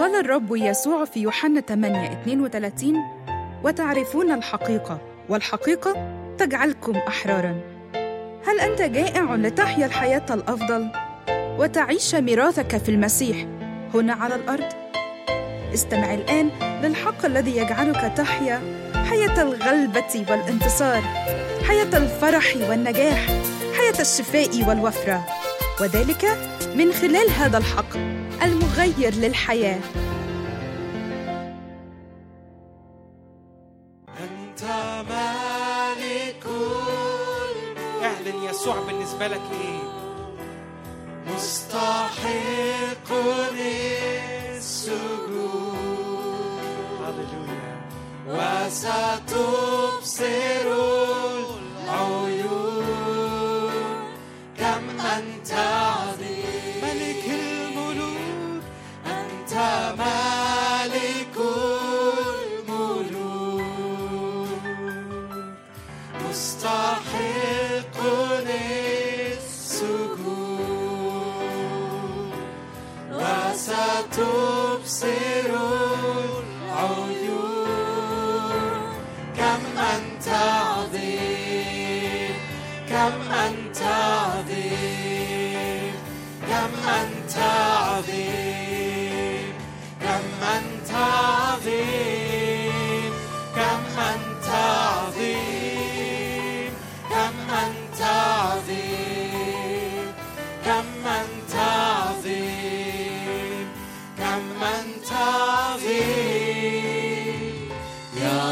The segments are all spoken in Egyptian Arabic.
قال الرب يسوع في يوحنا 8 32 وتعرفون الحقيقة والحقيقة تجعلكم أحرارا هل أنت جائع لتحيا الحياة الأفضل وتعيش ميراثك في المسيح هنا على الأرض؟ استمع الآن للحق الذي يجعلك تحيا حياة الغلبة والانتصار حياة الفرح والنجاح حياة الشفاء والوفرة وذلك من خلال هذا الحق المغير للحياه أنت مالك اعلن يسوع بالنسبة لك إيه مستحق للسجود هللويا وستبصر العيون كم أنت عظيم ملك الملوك أنت مالك الملوك مستحق للسجود وستبصر العيون كم أنت عظيم كم أنت عظيم كم أنت عظيم كم أنت عظيم كم أنت عظيم كم أنت عظيم كم أنت عظيم كم أنت عظيم يا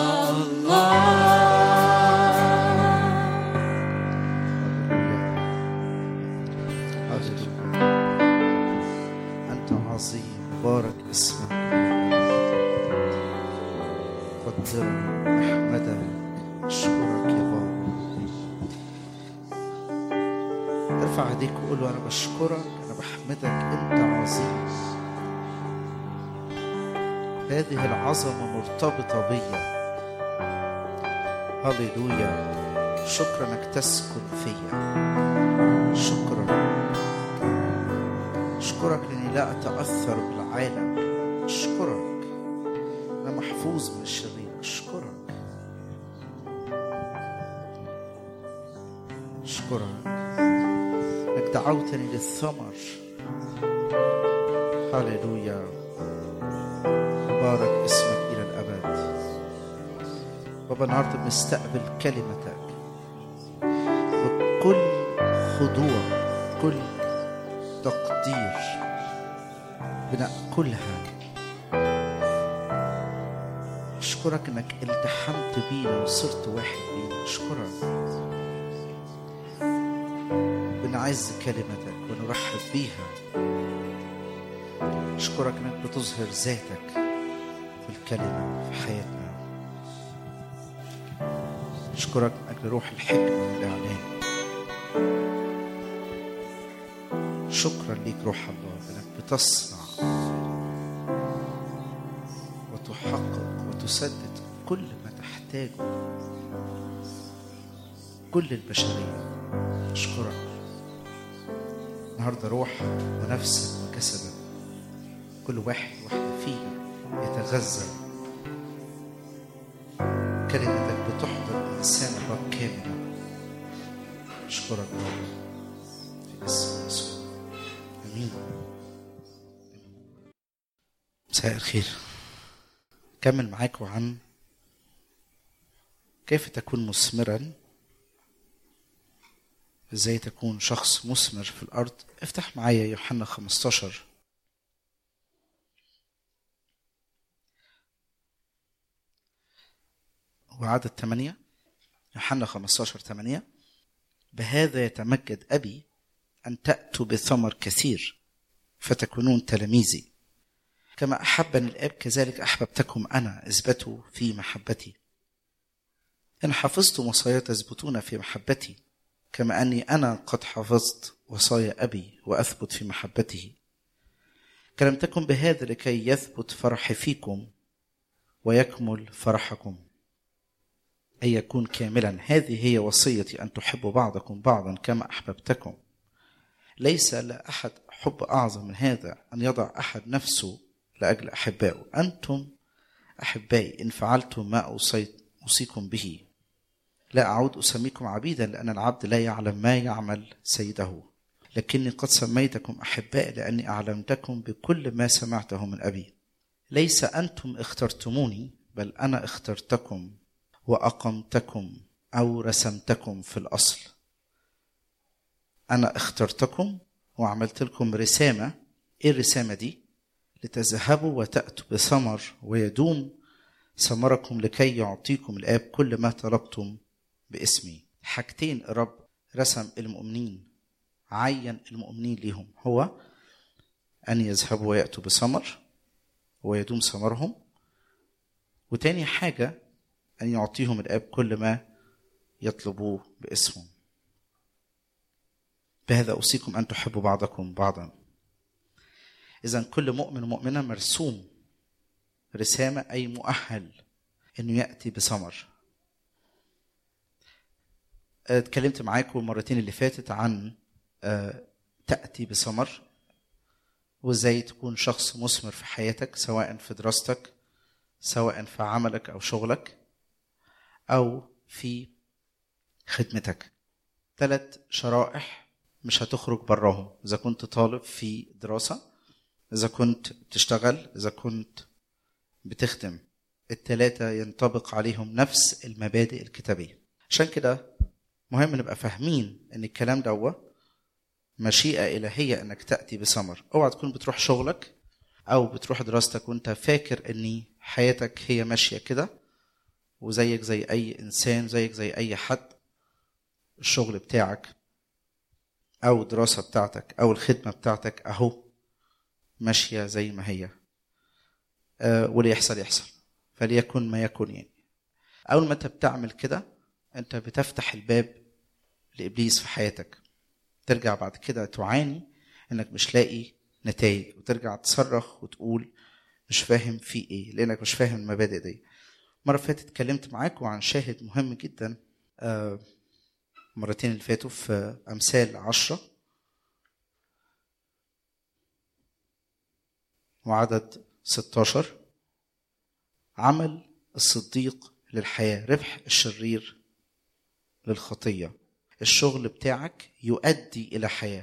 أنت عظيم بارك اسمك قدرك نحمدك أشكرك يا بابا ارفع ايديك وقول له أنا بشكرك أنا بحمدك أنت عظيم هذه العظمة مرتبطة بيا هللويا شكرا انك تسكن فيا شكرا أشكرك لأني لا أتأثر بالعالم أشكرك أنا محفوظ من الشرير أشكرك أشكرك إنك دعوتني للثمر هللويا بارك اسمك إلى الأبد بابا النهارده بنستقبل كلمتك بكل خضوع كل تقدير بنأكلها أشكرك إنك التحمت بينا وصرت واحد بينا أشكرك بنعز كلمتك ونرحب بيها أشكرك إنك بتظهر ذاتك في الكلمة في حياتنا أشكرك من أجل روح الحكمة والإعلان شكرا ليك روح الله انك بتصنع وتحقق وتسدد كل ما تحتاجه كل البشرية أشكرك النهاردة روحا ونفسا وجسدا كل واحد واحدة فينا يتغذى كلمتك بتحضر الإنسان الرب كاملا أشكرك رب في اسم يسوع امين مساء الخير كمل معاكم عن كيف تكون مثمرا ازاي تكون شخص مثمر في الارض افتح معايا يوحنا 15 وعدد 8 يوحنا 15 8 بهذا يتمجد ابي أن تأتوا بثمر كثير فتكونون تلاميذي كما أحبني الآب كذلك أحببتكم أنا اثبتوا في محبتي إن حفظتم وصايا تثبتون في محبتي كما أني أنا قد حفظت وصايا أبي وأثبت في محبته كلم تكن بهذا لكي يثبت فرحي فيكم ويكمل فرحكم أن يكون كاملا هذه هي وصيتي أن تحبوا بعضكم بعضا كما أحببتكم ليس لأحد حب أعظم من هذا أن يضع أحد نفسه لأجل أحبائه أنتم أحبائي إن فعلتم ما أوصيت أوصيكم به لا أعود أسميكم عبيدا لأن العبد لا يعلم ما يعمل سيده لكني قد سميتكم أحباء لأني أعلمتكم بكل ما سمعته من أبي ليس أنتم اخترتموني بل أنا اخترتكم وأقمتكم أو رسمتكم في الأصل أنا اخترتكم وعملت لكم رسامة إيه الرسامة دي؟ لتذهبوا وتأتوا بثمر ويدوم ثمركم لكي يعطيكم الآب كل ما طلبتم باسمي حاجتين الرب رسم المؤمنين عين المؤمنين ليهم هو أن يذهبوا ويأتوا بثمر ويدوم ثمرهم وتاني حاجة أن يعطيهم الآب كل ما يطلبوه باسمه بهذا أوصيكم أن تحبوا بعضكم بعضا إذا كل مؤمن ومؤمنة مرسوم رسامة أي مؤهل إنه يأتي بثمر اتكلمت معاكم المرتين اللي فاتت عن آه، تأتي بثمر وازاي تكون شخص مثمر في حياتك سواء في دراستك سواء في عملك او شغلك او في خدمتك ثلاث شرائح مش هتخرج براهم اذا كنت طالب في دراسه اذا كنت بتشتغل اذا كنت بتخدم التلاتة ينطبق عليهم نفس المبادئ الكتابية عشان كده مهم نبقى فاهمين ان الكلام دوت مشيئة إلهية إنك تأتي بثمر اوعى تكون بتروح شغلك أو بتروح دراستك وأنت فاكر إن حياتك هي ماشية كده وزيك زي أي إنسان زيك زي أي حد الشغل بتاعك أو الدراسة بتاعتك أو الخدمة بتاعتك أهو ماشية زي ما هي أه واللي يحصل يحصل فليكن ما يكن يعني أول ما أنت بتعمل كده أنت بتفتح الباب لإبليس في حياتك ترجع بعد كده تعاني انك مش لاقي نتائج وترجع تصرخ وتقول مش فاهم في ايه لانك مش فاهم المبادئ دي مرة فاتت اتكلمت معاكم عن شاهد مهم جدا آه، مرتين اللي فاتوا في أمثال عشرة وعدد 16 عمل الصديق للحياة ربح الشرير للخطية الشغل بتاعك يؤدي إلى حياة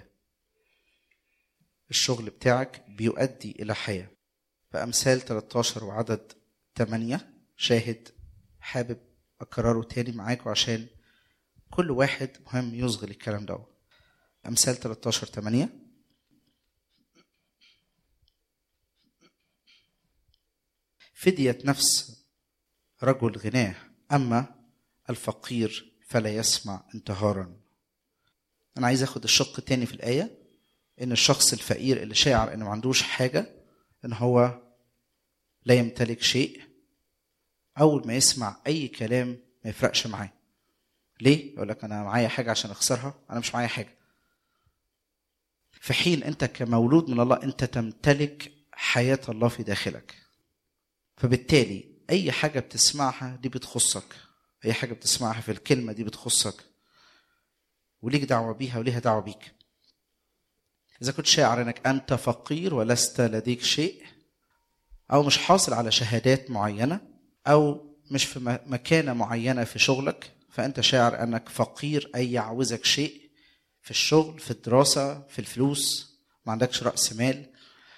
الشغل بتاعك بيؤدي إلى حياة فأمثال 13 وعدد 8 شاهد حابب أكرره تاني معاكم عشان كل واحد مهم يصغي الكلام ده أمثال 13 8 فدية نفس رجل غناه أما الفقير فلا يسمع انتهارا أنا عايز أخد الشق التاني في الآية إن الشخص الفقير اللي شاعر إنه ما عندوش حاجة إن هو لا يمتلك شيء أول ما يسمع أي كلام ما يفرقش معاه ليه؟ يقول لك أنا معايا حاجة عشان أخسرها أنا مش معايا حاجة في حين أنت كمولود من الله أنت تمتلك حياة الله في داخلك فبالتالي أي حاجة بتسمعها دي بتخصك أي حاجة بتسمعها في الكلمة دي بتخصك وليك دعوة بيها وليها دعوة بيك إذا كنت شاعر إنك أنت فقير ولست لديك شيء أو مش حاصل على شهادات معينة أو مش في مكانة معينة في شغلك فأنت شاعر أنك فقير أي يعوزك شيء في الشغل في الدراسة في الفلوس ما عندكش رأس مال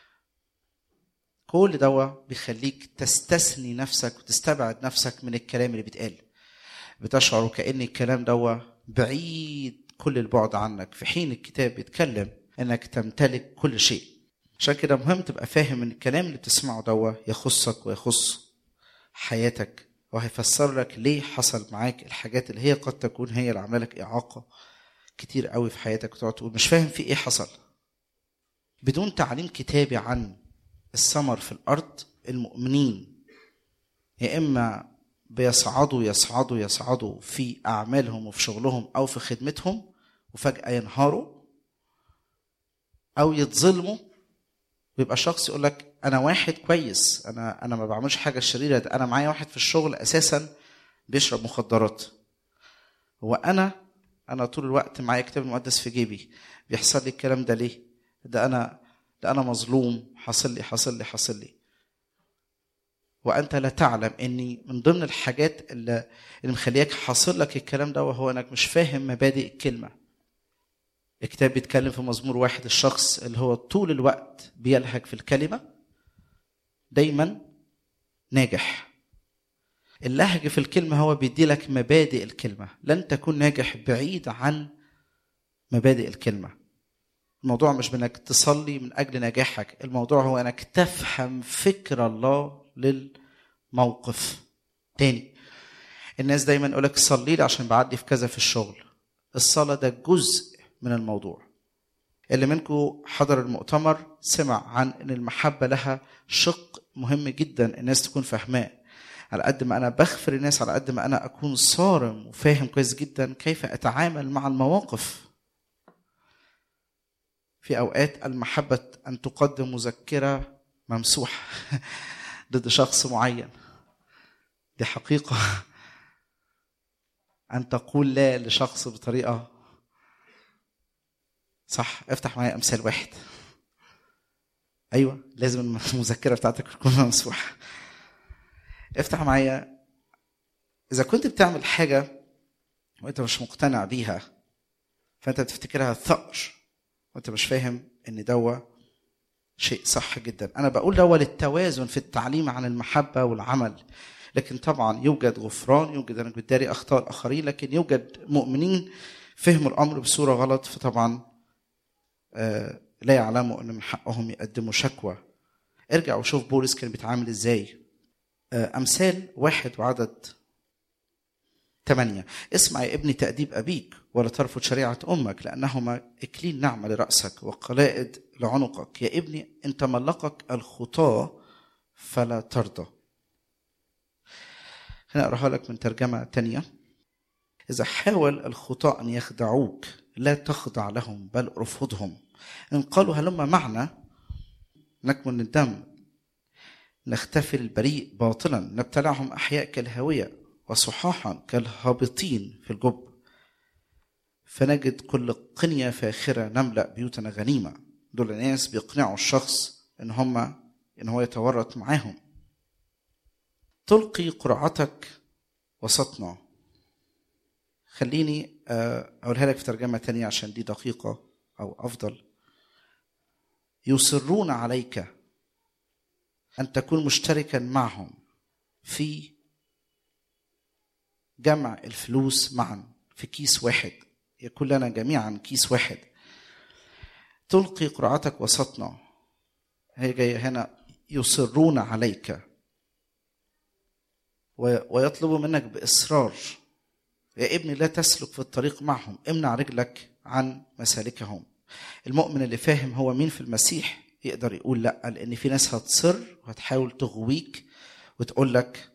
كل دوا بيخليك تستثني نفسك وتستبعد نفسك من الكلام اللي بيتقال بتشعر كأن الكلام دوا بعيد كل البعد عنك في حين الكتاب بيتكلم انك تمتلك كل شيء عشان كده مهم تبقى فاهم ان الكلام اللي بتسمعه دوا يخصك ويخص حياتك وهيفسر لك ليه حصل معاك الحاجات اللي هي قد تكون هي اللي عامله لك اعاقه كتير قوي في حياتك وتقعد تقول مش فاهم في ايه حصل بدون تعليم كتابي عن الثمر في الارض المؤمنين يا اما بيصعدوا يصعدوا يصعدوا في اعمالهم وفي شغلهم او في خدمتهم وفجاه ينهاروا او يتظلموا ويبقى شخص يقول لك انا واحد كويس انا انا ما بعملش حاجه شريره ده انا معايا واحد في الشغل اساسا بيشرب مخدرات هو انا انا طول الوقت معايا كتاب المقدس في جيبي بيحصل لي الكلام ده ليه ده انا ده انا مظلوم حاصل لي حاصل لي حاصل لي وانت لا تعلم اني من ضمن الحاجات اللي, اللي مخليك حاصل لك الكلام ده وهو انك مش فاهم مبادئ الكلمه الكتاب بيتكلم في مزمور واحد الشخص اللي هو طول الوقت بيلهج في الكلمه دايما ناجح اللهج في الكلمه هو بيدي لك مبادئ الكلمه لن تكون ناجح بعيد عن مبادئ الكلمه الموضوع مش بانك تصلي من اجل نجاحك الموضوع هو انك تفهم فكر الله للموقف تاني الناس دايما يقولك صلي لي عشان بعدي في كذا في الشغل الصلاه ده جزء من الموضوع اللي منكم حضر المؤتمر سمع عن ان المحبه لها شق مهم جدا الناس تكون فاهماه على قد ما انا بغفر الناس على قد ما انا اكون صارم وفاهم كويس جدا كيف اتعامل مع المواقف في اوقات المحبه ان تقدم مذكره ممسوحه ضد شخص معين دي حقيقه ان تقول لا لشخص بطريقه صح افتح معايا امثال واحد ايوه لازم المذكره بتاعتك تكون ممسوحه افتح معايا اذا كنت بتعمل حاجه وانت مش مقتنع بيها فانت بتفتكرها ثأر وانت مش فاهم ان دوا شيء صح جدا انا بقول دوا للتوازن في التعليم عن المحبه والعمل لكن طبعا يوجد غفران يوجد انك بتداري اخطاء الاخرين لكن يوجد مؤمنين فهموا الامر بصوره غلط فطبعا آه لا يعلموا ان من حقهم يقدموا شكوى ارجع وشوف بولس كان بيتعامل ازاي آه امثال واحد وعدد ثمانية اسمع يا ابني تأديب أبيك ولا ترفض شريعة أمك لأنهما إكليل نعمة لرأسك وقلائد لعنقك يا ابني إن تملقك الخطاة فلا ترضى هنا أقراها لك من ترجمة تانية إذا حاول الخطاة أن يخدعوك لا تخضع لهم بل ارفضهم إن قالوا هلما معنا نكمن الدم نختفي البريء باطلا نبتلعهم أحياء كالهاوية وصحاحا كالهابطين في الجب فنجد كل قنية فاخرة نملأ بيوتنا غنيمة دول ناس بيقنعوا الشخص إن هم إن هو يتورط معاهم تلقي قرعتك وسطنا خليني أقولها لك في ترجمة تانية عشان دي دقيقة أو أفضل يصرون عليك أن تكون مشتركا معهم في جمع الفلوس معا في كيس واحد يكون لنا جميعا كيس واحد تلقي قرعتك وسطنا هي جاية هنا يصرون عليك ويطلبوا منك بإصرار يا ابني لا تسلك في الطريق معهم امنع رجلك عن مسالكهم المؤمن اللي فاهم هو مين في المسيح يقدر يقول لا لان في ناس هتصر وهتحاول تغويك وتقول لك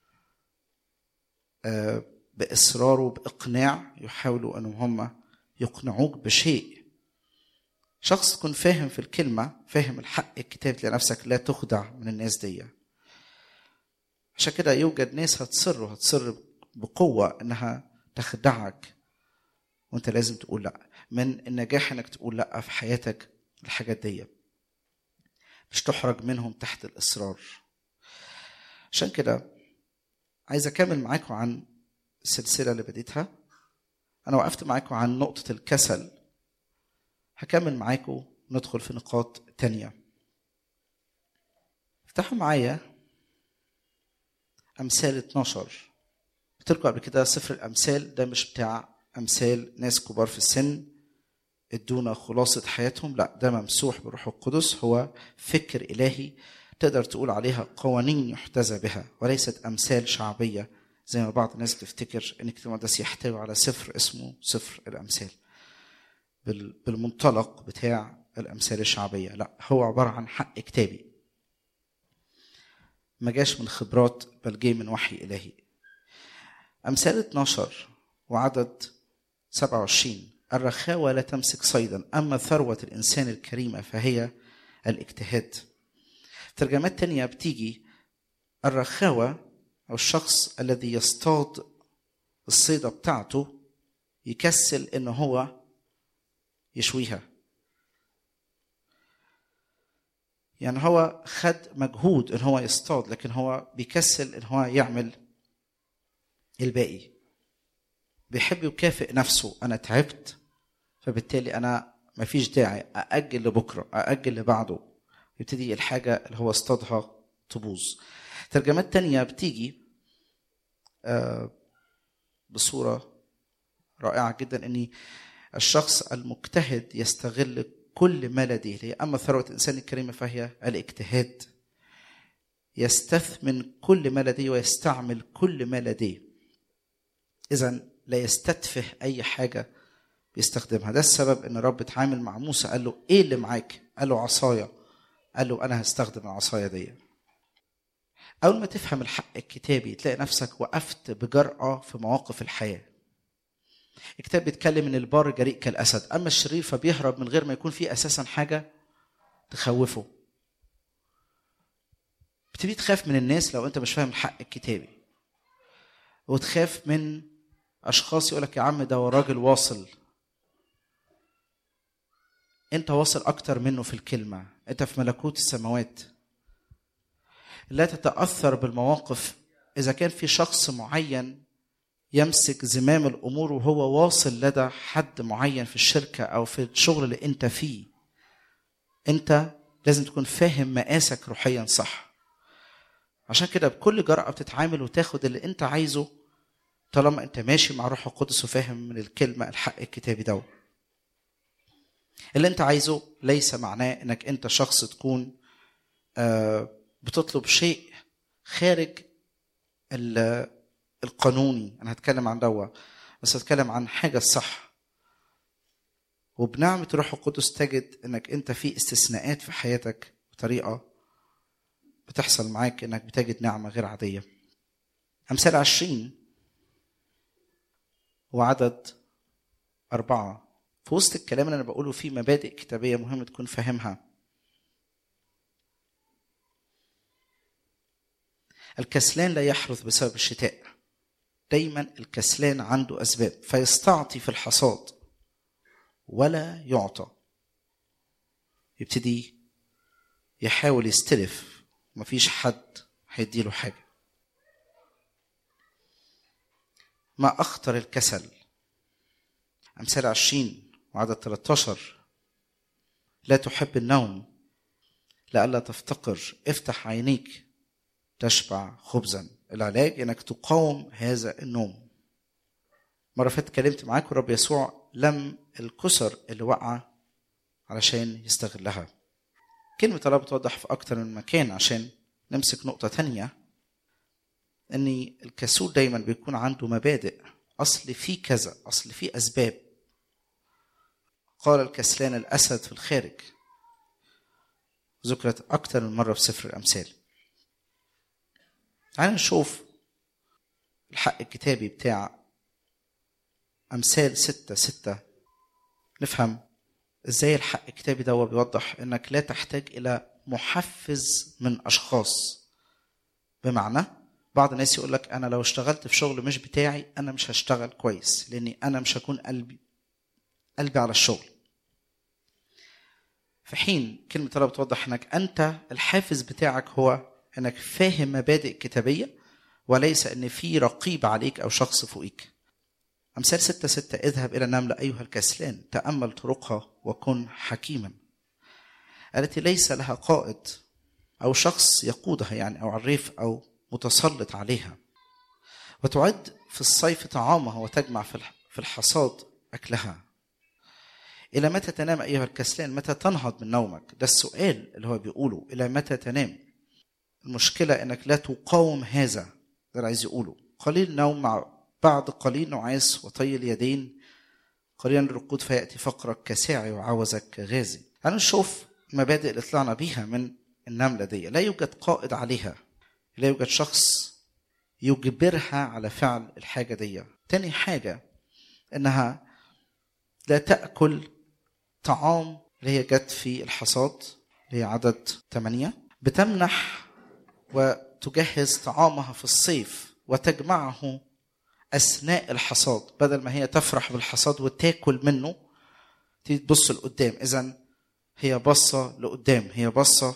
باصرار وباقناع يحاولوا انهم هم يقنعوك بشيء شخص تكون فاهم في الكلمه فاهم الحق الكتاب تلاقي نفسك لا تخدع من الناس دي عشان كده يوجد ناس هتصر وهتصر بقوه انها تخدعك وانت لازم تقول لا من النجاح انك تقول لا في حياتك الحاجات دي مش تحرج منهم تحت الاصرار عشان كده عايز اكمل معاكم عن السلسله اللي بديتها انا وقفت معاكم عن نقطه الكسل هكمل معاكم ندخل في نقاط تانية افتحوا معايا امثال 12 قلت لكم قبل كده سفر الامثال ده مش بتاع امثال ناس كبار في السن ادونا خلاصه حياتهم لا ده ممسوح بالروح القدس هو فكر الهي تقدر تقول عليها قوانين يحتذى بها وليست امثال شعبيه زي ما بعض الناس بتفتكر ان الكتاب المقدس يحتوي على سفر اسمه سفر الامثال بالمنطلق بتاع الامثال الشعبيه لا هو عباره عن حق كتابي ما جاش من خبرات بل جاي من وحي الهي امثال 12 وعدد 27 الرخاوه لا تمسك صيدا اما ثروه الانسان الكريمه فهي الاجتهاد ترجمات تانية بتيجي الرخاوة أو الشخص الذي يصطاد الصيدة بتاعته يكسل إن هو يشويها يعني هو خد مجهود ان هو يصطاد لكن هو بيكسل ان هو يعمل الباقي بيحب يكافئ نفسه انا تعبت فبالتالي انا مفيش داعي ااجل لبكره ااجل لبعده يبتدي الحاجه اللي هو اصطادها تبوظ ترجمات تانية بتيجي آه، بصوره رائعه جدا ان الشخص المجتهد يستغل كل ما لديه هي اما ثروه الانسان الكريمه فهي الاجتهاد يستثمن كل ما لديه ويستعمل كل ما لديه اذا لا يستتفه اي حاجه بيستخدمها ده السبب ان الرب اتعامل مع موسى قال له ايه اللي معاك قال له عصايه قال له انا هستخدم العصايه دي اول ما تفهم الحق الكتابي تلاقي نفسك وقفت بجرأة في مواقف الحياه الكتاب بيتكلم ان البار جريء كالاسد اما الشرير فبيهرب من غير ما يكون فيه اساسا حاجه تخوفه بتبتدي تخاف من الناس لو انت مش فاهم الحق الكتابي وتخاف من اشخاص يقولك يا عم ده هو راجل واصل انت واصل اكتر منه في الكلمه انت في ملكوت السماوات لا تتاثر بالمواقف اذا كان في شخص معين يمسك زمام الامور وهو واصل لدى حد معين في الشركه او في الشغل اللي انت فيه انت لازم تكون فاهم مقاسك روحيا صح عشان كده بكل جرأة بتتعامل وتاخد اللي انت عايزه طالما انت ماشي مع روح القدس وفاهم من الكلمة الحق الكتابي ده اللي انت عايزه ليس معناه انك انت شخص تكون آه، بتطلب شيء خارج ال- القانوني انا هتكلم عن دوا بس هتكلم عن حاجة الصح وبنعمة روح القدس تجد انك انت في استثناءات في حياتك بطريقة بتحصل معاك انك بتجد نعمة غير عادية امثال عشرين وعدد أربعة في وسط الكلام اللي أنا بقوله فيه مبادئ كتابية مهم تكون فاهمها الكسلان لا يحرث بسبب الشتاء دايما الكسلان عنده أسباب فيستعطي في الحصاد ولا يعطى يبتدي يحاول يستلف مفيش حد هيديله حاجة ما أخطر الكسل أمثال عشرين وعدد 13 لا تحب النوم لئلا تفتقر افتح عينيك تشبع خبزا العلاج انك تقاوم هذا النوم مرة فاتت اتكلمت معاك والرب يسوع لم الكسر اللي وقع علشان يستغلها كلمة الله بتوضح في أكتر من مكان عشان نمسك نقطة تانية ان الكسول دايما بيكون عنده مبادئ اصل في كذا اصل في اسباب قال الكسلان الاسد في الخارج ذكرت اكتر من مره في سفر الامثال تعالوا نشوف الحق الكتابي بتاع امثال ستة ستة نفهم ازاي الحق الكتابي ده هو بيوضح انك لا تحتاج الى محفز من اشخاص بمعنى بعض الناس يقول لك انا لو اشتغلت في شغل مش بتاعي انا مش هشتغل كويس لاني انا مش هكون قلبي قلبي على الشغل في حين كلمة الله بتوضح انك انت الحافز بتاعك هو انك فاهم مبادئ كتابية وليس ان في رقيب عليك او شخص فوقيك امثال ستة ستة اذهب الى النملة ايها الكسلان تأمل طرقها وكن حكيما التي ليس لها قائد او شخص يقودها يعني او عريف او متسلط عليها وتعد في الصيف طعامها وتجمع في الحصاد أكلها إلى متى تنام أيها الكسلان متى تنهض من نومك ده السؤال اللي هو بيقوله إلى متى تنام المشكلة إنك لا تقاوم هذا ده اللي عايز يقوله قليل نوم مع بعد قليل نعاس وطي اليدين قليلا الرقود فيأتي فقرك كساعي وعوزك كغازي تعالوا نشوف المبادئ اللي طلعنا بيها من النملة دي لا يوجد قائد عليها لا يوجد شخص يجبرها على فعل الحاجة دي تاني حاجة انها لا تأكل طعام اللي هي جت في الحصاد اللي هي عدد ثمانية بتمنح وتجهز طعامها في الصيف وتجمعه أثناء الحصاد بدل ما هي تفرح بالحصاد وتاكل منه تبص لقدام إذا هي باصة لقدام هي باصة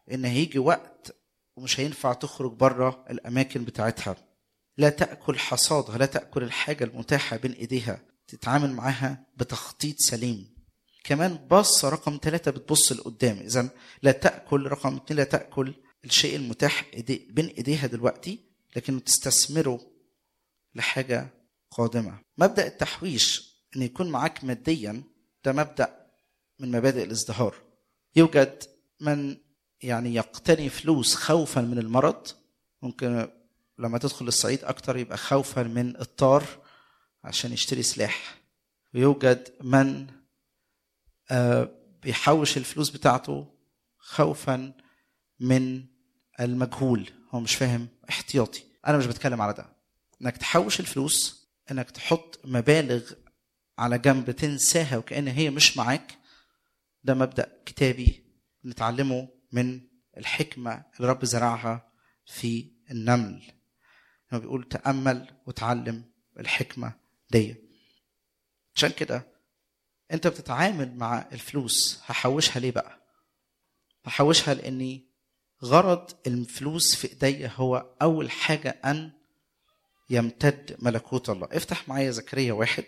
ان هيجي وقت ومش هينفع تخرج بره الاماكن بتاعتها لا تاكل حصادها لا تاكل الحاجه المتاحه بين ايديها تتعامل معاها بتخطيط سليم كمان بص رقم ثلاثة بتبص لقدام إذا لا تأكل رقم اثنين لا تأكل الشيء المتاح إيدي بين إيديها دلوقتي لكن تستثمره لحاجة قادمة مبدأ التحويش أن يكون معاك ماديا ده مبدأ من مبادئ الازدهار يوجد من يعني يقتني فلوس خوفا من المرض ممكن لما تدخل الصعيد أكتر يبقى خوفا من الطار عشان يشتري سلاح ويوجد من آه، بيحوش الفلوس بتاعته خوفا من المجهول هو مش فاهم احتياطي انا مش بتكلم على ده انك تحوش الفلوس انك تحط مبالغ على جنب تنساها وكأن هي مش معاك ده مبدأ كتابي نتعلمه من الحكمة اللي رب زرعها في النمل هو بيقول تأمل وتعلم الحكمة دي عشان كده انت بتتعامل مع الفلوس هحوشها ليه بقى هحوشها لاني غرض الفلوس في ايديا هو اول حاجه ان يمتد ملكوت الله افتح معايا زكريا واحد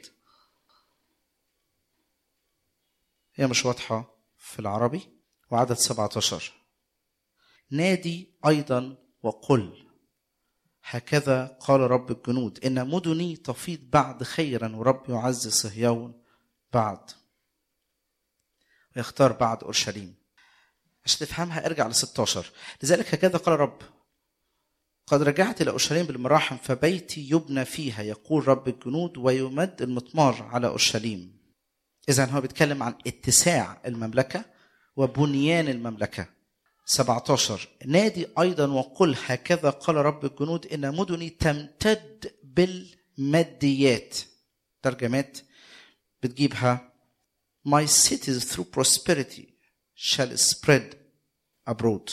هي مش واضحه في العربي وعدد 17 نادي ايضا وقل هكذا قال رب الجنود ان مدني تفيض بعد خيرا ورب يعزي صهيون بعد ويختار بعد اورشليم عشان تفهمها ارجع ل 16 لذلك هكذا قال رب قد رجعت الى اورشليم بالمراحم فبيتي يبنى فيها يقول رب الجنود ويمد المطمار على اورشليم اذا هو بيتكلم عن اتساع المملكه وبنيان المملكه 17 نادي ايضا وقل هكذا قال رب الجنود ان مدني تمتد بالماديات ترجمات بتجيبها My cities through prosperity shall spread abroad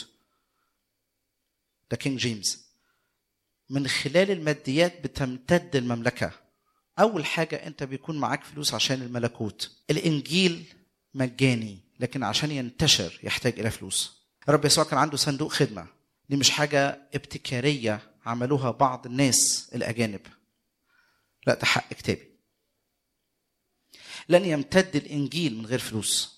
ده كينج جيمس من خلال الماديات بتمتد المملكة أول حاجة أنت بيكون معاك فلوس عشان الملكوت الإنجيل مجاني لكن عشان ينتشر يحتاج إلى فلوس رب يسوع كان عنده صندوق خدمة دي مش حاجة ابتكارية عملوها بعض الناس الأجانب لا ده حق كتابي لن يمتد الانجيل من غير فلوس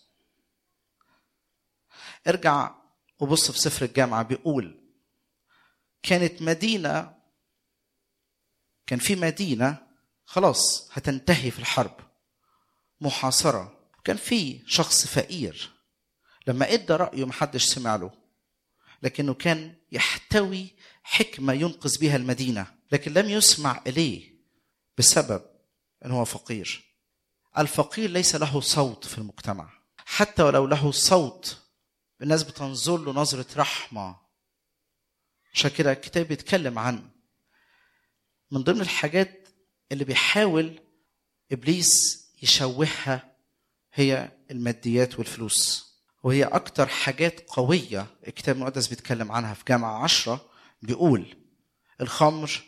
ارجع وبص في سفر الجامعه بيقول كانت مدينه كان في مدينه خلاص هتنتهي في الحرب محاصره كان في شخص فقير لما ادى رايه محدش سمع له لكنه كان يحتوي حكمه ينقذ بها المدينه لكن لم يسمع اليه بسبب ان هو فقير الفقير ليس له صوت في المجتمع حتى ولو له صوت الناس بتنظر له نظرة رحمة عشان كده الكتاب بيتكلم عن من ضمن الحاجات اللي بيحاول إبليس يشوهها هي الماديات والفلوس وهي أكتر حاجات قوية الكتاب المقدس بيتكلم عنها في جامعة عشرة بيقول الخمر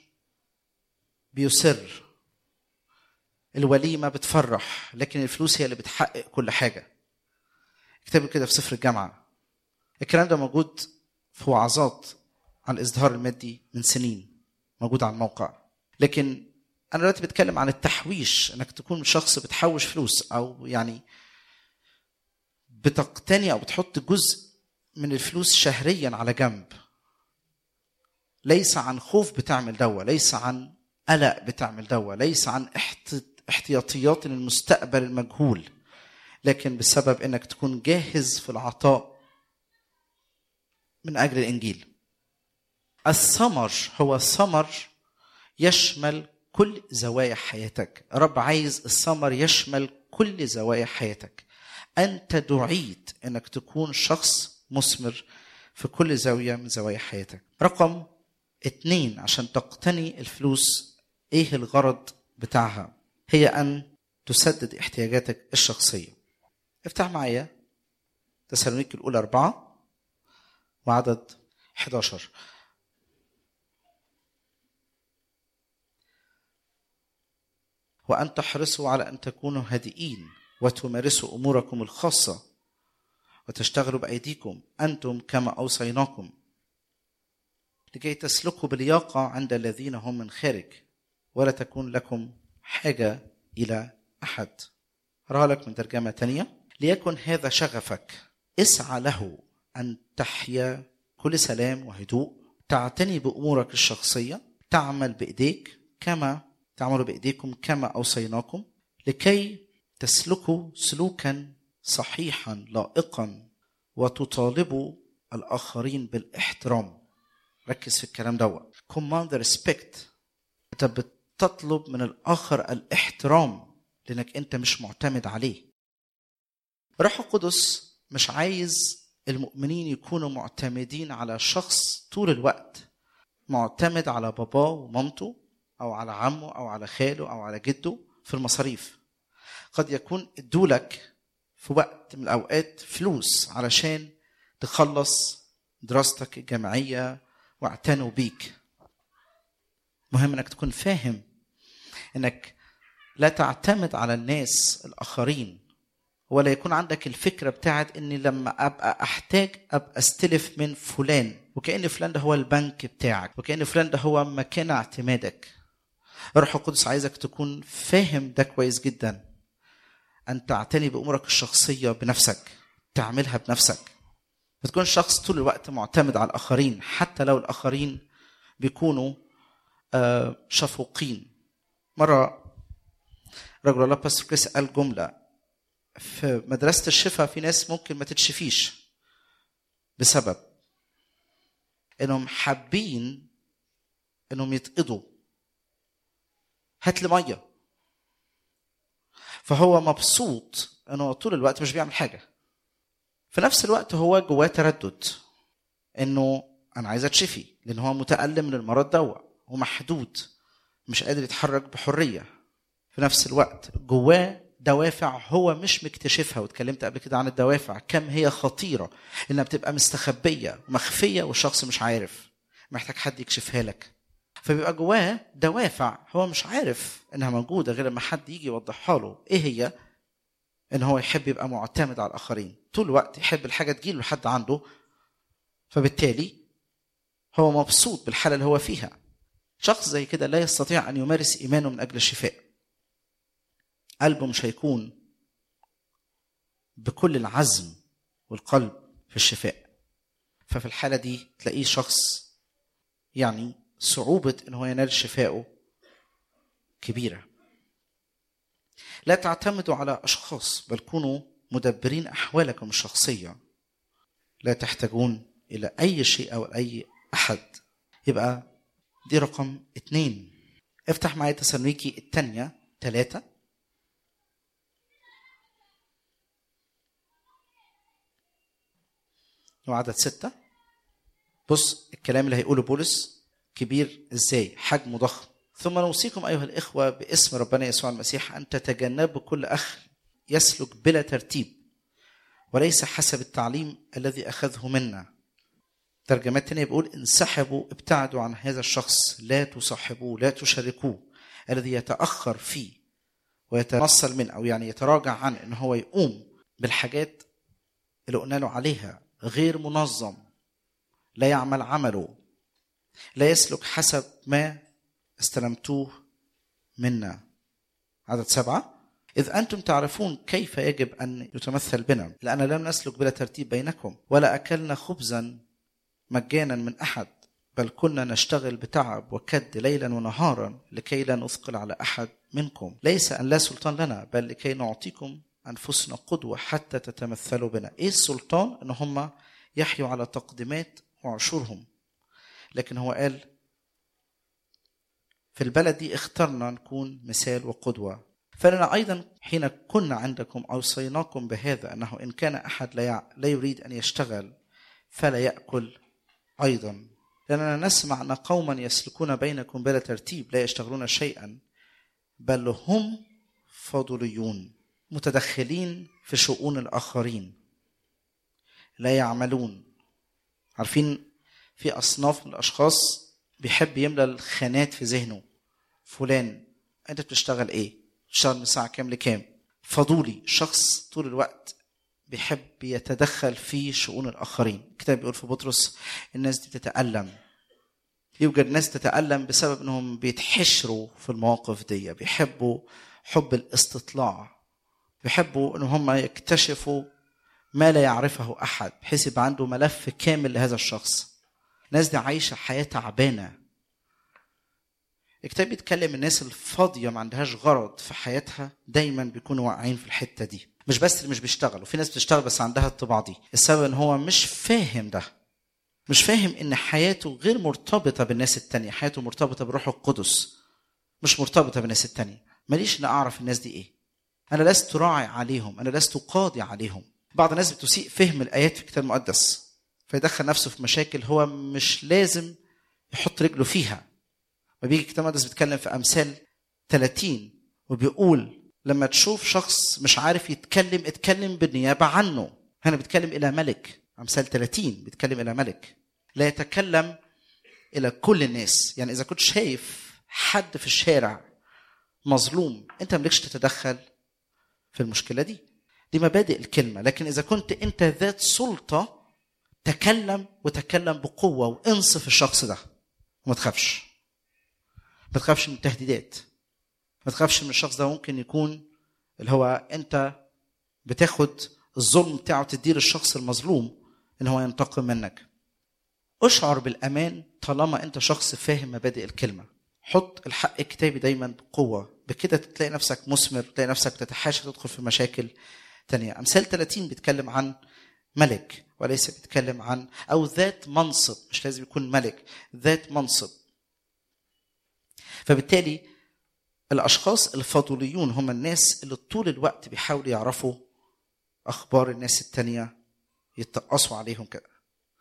بيسر الوليمة بتفرح لكن الفلوس هي اللي بتحقق كل حاجة كتاب كده في سفر الجامعة الكلام ده موجود في وعظات عن الازدهار المادي من سنين موجود على الموقع لكن انا دلوقتي بتكلم عن التحويش انك تكون شخص بتحوش فلوس او يعني بتقتني او بتحط جزء من الفلوس شهريا على جنب ليس عن خوف بتعمل دوا ليس عن قلق بتعمل دوا ليس عن احتياطيات للمستقبل المجهول لكن بسبب انك تكون جاهز في العطاء من اجل الانجيل الثمر هو ثمر يشمل كل زوايا حياتك رب عايز الثمر يشمل كل زوايا حياتك انت دعيت انك تكون شخص مثمر في كل زاويه من زوايا حياتك رقم اتنين عشان تقتني الفلوس ايه الغرض بتاعها هي ان تسدد احتياجاتك الشخصيه افتح معايا تسالونيك الاولى اربعه وعدد 11 وأن تحرصوا على أن تكونوا هادئين وتمارسوا أموركم الخاصة وتشتغلوا بأيديكم أنتم كما أوصيناكم لكي تسلكوا بلياقة عند الذين هم من خارج ولا تكون لكم حاجة إلى أحد أراها لك من ترجمة تانية ليكن هذا شغفك اسعى له أن تحيا كل سلام وهدوء تعتني بأمورك الشخصية تعمل بإيديك كما تعملوا بإيديكم كما أوصيناكم لكي تسلكوا سلوكا صحيحا لائقا وتطالبوا الآخرين بالاحترام ركز في الكلام دوت command the respect انت بتطلب من الآخر الاحترام لأنك أنت مش معتمد عليه روح القدس مش عايز المؤمنين يكونوا معتمدين على شخص طول الوقت معتمد على باباه ومامته او على عمه او على خاله او على جده في المصاريف قد يكون ادولك في وقت من الاوقات فلوس علشان تخلص دراستك الجامعيه واعتنوا بيك مهم انك تكون فاهم انك لا تعتمد على الناس الاخرين ولا يكون عندك الفكره بتاعت اني لما ابقى احتاج ابقى استلف من فلان وكان فلان ده هو البنك بتاعك وكان فلان ده هو مكان اعتمادك الروح القدس عايزك تكون فاهم ده كويس جدا ان تعتني بامورك الشخصيه بنفسك تعملها بنفسك ما تكونش شخص طول الوقت معتمد على الاخرين حتى لو الاخرين بيكونوا آه، شفوقين مره رجل الله باستر كريس قال جمله في مدرسة الشفاء في ناس ممكن ما تتشفيش بسبب انهم حابين انهم يتقضوا هات لي ميه فهو مبسوط انه طول الوقت مش بيعمل حاجه في نفس الوقت هو جواه تردد انه انا عايز اتشفي لان هو متالم من المرض دوا ومحدود مش قادر يتحرك بحريه في نفس الوقت جواه دوافع هو مش مكتشفها واتكلمت قبل كده عن الدوافع كم هي خطيره انها بتبقى مستخبيه ومخفيه والشخص مش عارف محتاج حد يكشفها لك فبيبقى جواه دوافع هو مش عارف انها موجوده غير لما حد يجي يوضحها له ايه هي ان هو يحب يبقى معتمد على الاخرين طول الوقت يحب الحاجه تجيله لحد عنده فبالتالي هو مبسوط بالحاله اللي هو فيها شخص زي كده لا يستطيع ان يمارس ايمانه من اجل الشفاء قلبه مش هيكون بكل العزم والقلب في الشفاء ففي الحالة دي تلاقيه شخص يعني صعوبة ان هو ينال شفائه كبيرة لا تعتمدوا على أشخاص بل كونوا مدبرين أحوالكم الشخصية لا تحتاجون إلى أي شيء أو أي أحد يبقى دي رقم اتنين افتح معايا تسالونيكي الثانية ثلاثة وعدد ستة بص الكلام اللي هيقوله بولس كبير ازاي حجمه ضخم ثم نوصيكم ايها الاخوه باسم ربنا يسوع المسيح ان تتجنبوا كل اخ يسلك بلا ترتيب وليس حسب التعليم الذي اخذه منا ترجمات تانية بيقول انسحبوا ابتعدوا عن هذا الشخص لا تصاحبوه لا تشاركوه الذي يتاخر فيه ويتنصل من او يعني يتراجع عن ان هو يقوم بالحاجات اللي قلنا له عليها غير منظم لا يعمل عمله لا يسلك حسب ما استلمتوه منا عدد سبعة إذ أنتم تعرفون كيف يجب أن يتمثل بنا لأن لم نسلك بلا ترتيب بينكم ولا أكلنا خبزا مجانا من أحد بل كنا نشتغل بتعب وكد ليلا ونهارا لكي لا نثقل على أحد منكم ليس أن لا سلطان لنا بل لكي نعطيكم أنفسنا قدوة حتى تتمثلوا بنا إيه السلطان أن هم يحيوا على تقديمات وعشورهم لكن هو قال في البلد دي اخترنا نكون مثال وقدوة فلنا أيضا حين كنا عندكم أوصيناكم بهذا أنه إن كان أحد لا, يع... لا يريد أن يشتغل فلا يأكل أيضا لأننا نسمع أن قوما يسلكون بينكم بلا ترتيب لا يشتغلون شيئا بل هم فضوليون متدخلين في شؤون الآخرين لا يعملون عارفين في أصناف من الأشخاص بيحب يملى الخانات في ذهنه فلان أنت بتشتغل إيه؟ بتشتغل من الساعة كام لكام؟ فضولي شخص طول الوقت بيحب يتدخل في شؤون الآخرين الكتاب بيقول في بطرس الناس دي بتتألم يوجد ناس تتألم بسبب انهم بيتحشروا في المواقف دي بيحبوا حب الاستطلاع بيحبوا ان هم يكتشفوا ما لا يعرفه احد بحيث يبقى عنده ملف كامل لهذا الشخص الناس دي عايشه حياه تعبانه الكتاب بيتكلم الناس الفاضيه ما عندهاش غرض في حياتها دايما بيكونوا واقعين في الحته دي مش بس اللي مش بيشتغلوا في ناس بتشتغل بس عندها الطباع دي السبب ان هو مش فاهم ده مش فاهم ان حياته غير مرتبطه بالناس التانية حياته مرتبطه بالروح القدس مش مرتبطه بالناس التانية ماليش ان اعرف الناس دي ايه انا لست راعي عليهم انا لست قاضي عليهم بعض الناس بتسيء فهم الايات في الكتاب المقدس فيدخل نفسه في مشاكل هو مش لازم يحط رجله فيها ما بيجي الكتاب المقدس بيتكلم في امثال 30 وبيقول لما تشوف شخص مش عارف يتكلم اتكلم بالنيابه عنه هنا بيتكلم الى ملك امثال 30 بيتكلم الى ملك لا يتكلم الى كل الناس يعني اذا كنت شايف حد في الشارع مظلوم انت مالكش تتدخل في المشكله دي دي مبادئ الكلمه لكن اذا كنت انت ذات سلطه تكلم وتكلم بقوه وانصف الشخص ده وما تخافش ما تخافش من التهديدات ما تخافش من الشخص ده ممكن يكون اللي هو انت بتاخد الظلم بتاعه تديه للشخص المظلوم ان هو ينتقم منك اشعر بالامان طالما انت شخص فاهم مبادئ الكلمه حط الحق الكتابي دايما بقوه بكده تلاقي نفسك مثمر تلاقي نفسك تتحاشى تدخل في مشاكل تانية امثال 30 بيتكلم عن ملك وليس بيتكلم عن او ذات منصب مش لازم يكون ملك ذات منصب فبالتالي الاشخاص الفضوليون هم الناس اللي طول الوقت بيحاولوا يعرفوا اخبار الناس التانية يتقصوا عليهم كده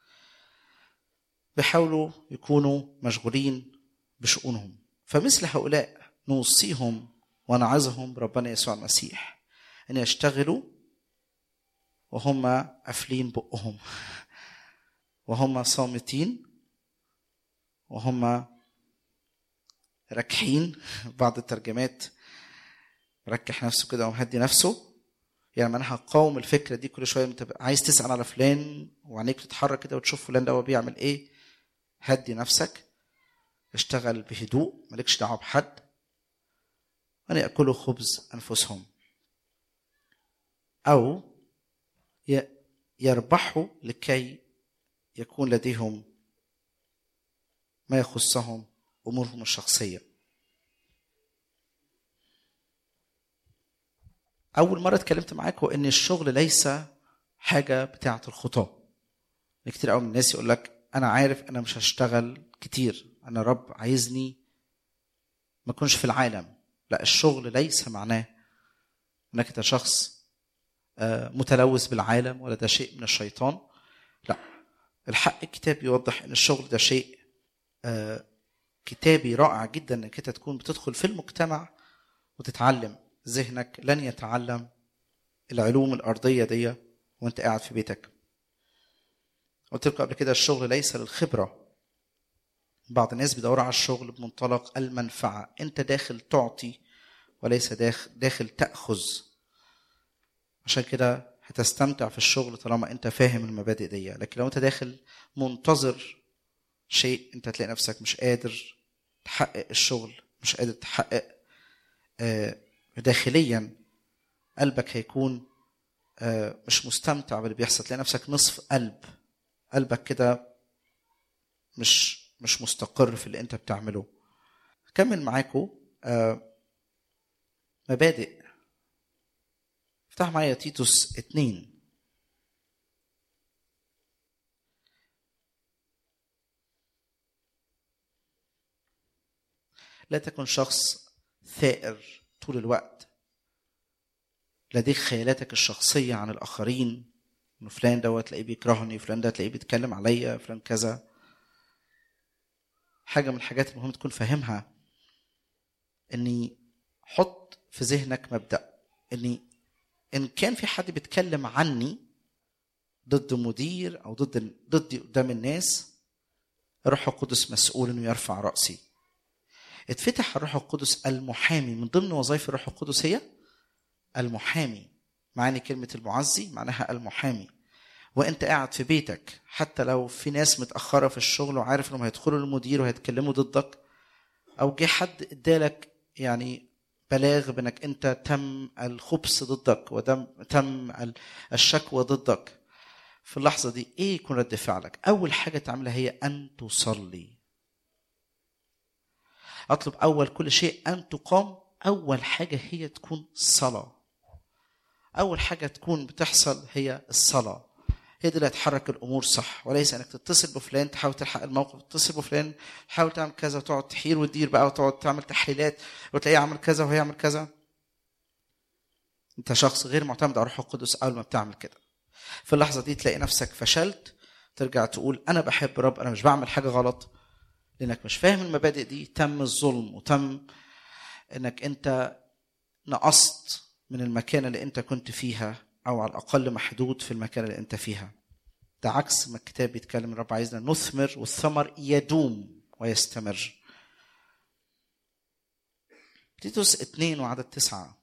بيحاولوا يكونوا مشغولين بشؤونهم فمثل هؤلاء نوصيهم ونعظهم ربنا يسوع المسيح ان يشتغلوا وهم قافلين بقهم وهم صامتين وهم راكحين بعض الترجمات مركح نفسه كده ومهدي نفسه يعني انا هقاوم الفكره دي كل شويه انت عايز تسال على فلان وعينيك تتحرك كده وتشوف فلان ده هو بيعمل ايه هدي نفسك اشتغل بهدوء مالكش دعوه بحد وان ياكلوا خبز انفسهم او يربحوا لكي يكون لديهم ما يخصهم امورهم الشخصيه اول مره اتكلمت معاكم ان الشغل ليس حاجه بتاعه الخطاه كتير قوي من الناس يقول لك انا عارف انا مش هشتغل كتير انا رب عايزني ما اكونش في العالم لا الشغل ليس معناه انك انت شخص متلوث بالعالم ولا ده شيء من الشيطان لا الحق الكتاب يوضح ان الشغل ده شيء كتابي رائع جدا انك انت تكون بتدخل في المجتمع وتتعلم ذهنك لن يتعلم العلوم الارضيه دي وانت قاعد في بيتك قلت لكم قبل كده الشغل ليس للخبره بعض الناس بيدوروا على الشغل بمنطلق المنفعه انت داخل تعطي وليس داخل داخل تاخذ عشان كده هتستمتع في الشغل طالما انت فاهم المبادئ دي لكن لو انت داخل منتظر شيء انت تلاقي نفسك مش قادر تحقق الشغل مش قادر تحقق داخليا قلبك هيكون مش مستمتع باللي بيحصل تلاقي نفسك نصف قلب قلبك كده مش مش مستقر في اللي انت بتعمله كمل معاكم مبادئ افتح معايا تيتوس اتنين لا تكن شخص ثائر طول الوقت لديك خيالاتك الشخصية عن الآخرين إنه فلان دوت تلاقيه بيكرهني فلان ده تلاقيه بيتكلم عليا فلان كذا حاجة من الحاجات المهم تكون فاهمها إني حط في ذهنك مبدأ إني إن كان في حد بيتكلم عني ضد مدير أو ضد ضدي قدام الناس الروح القدس مسؤول إنه يرفع رأسي اتفتح الروح القدس المحامي من ضمن وظائف الروح القدس هي المحامي معاني كلمة المعزي معناها المحامي وانت قاعد في بيتك حتى لو في ناس متأخرة في الشغل وعارف انهم هيدخلوا للمدير وهيتكلموا ضدك او جه حد ادالك يعني بلاغ بانك انت تم الخبث ضدك ودم تم ال- الشكوى ضدك في اللحظة دي ايه يكون رد فعلك اول حاجة تعملها هي ان تصلي اطلب اول كل شيء ان تقام اول حاجة هي تكون صلاة اول حاجة تكون بتحصل هي الصلاة هي دي اللي هتحرك الامور صح وليس انك تتصل بفلان تحاول تلحق الموقف تتصل بفلان تحاول تعمل كذا وتقعد تحير وتدير بقى وتقعد تعمل تحليلات وتلاقيه عمل كذا وهي عمل كذا انت شخص غير معتمد على الروح القدس اول ما بتعمل كده في اللحظه دي تلاقي نفسك فشلت ترجع تقول انا بحب رب انا مش بعمل حاجه غلط لانك مش فاهم المبادئ دي تم الظلم وتم انك انت نقصت من المكان اللي انت كنت فيها او على الاقل محدود في المكان اللي انت فيها ده عكس ما الكتاب بيتكلم الرب عايزنا نثمر والثمر يدوم ويستمر تيتوس اتنين وعدد تسعة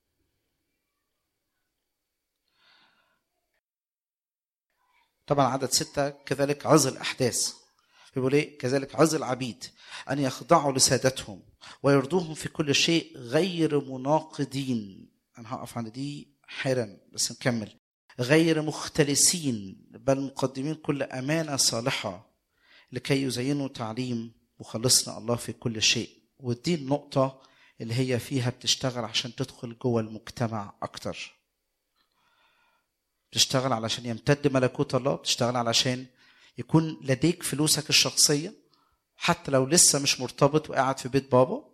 طبعا عدد ستة كذلك عظ الأحداث بيقول ايه كذلك عظ العبيد أن يخضعوا لسادتهم ويرضوهم في كل شيء غير مناقضين أنا هقف عند دي حالا بس نكمل غير مختلسين بل مقدمين كل أمانة صالحة لكي يزينوا تعليم مخلصنا الله في كل شيء ودي النقطة اللي هي فيها بتشتغل عشان تدخل جوه المجتمع أكتر بتشتغل علشان يمتد ملكوت الله بتشتغل علشان يكون لديك فلوسك الشخصية حتى لو لسه مش مرتبط وقاعد في بيت بابا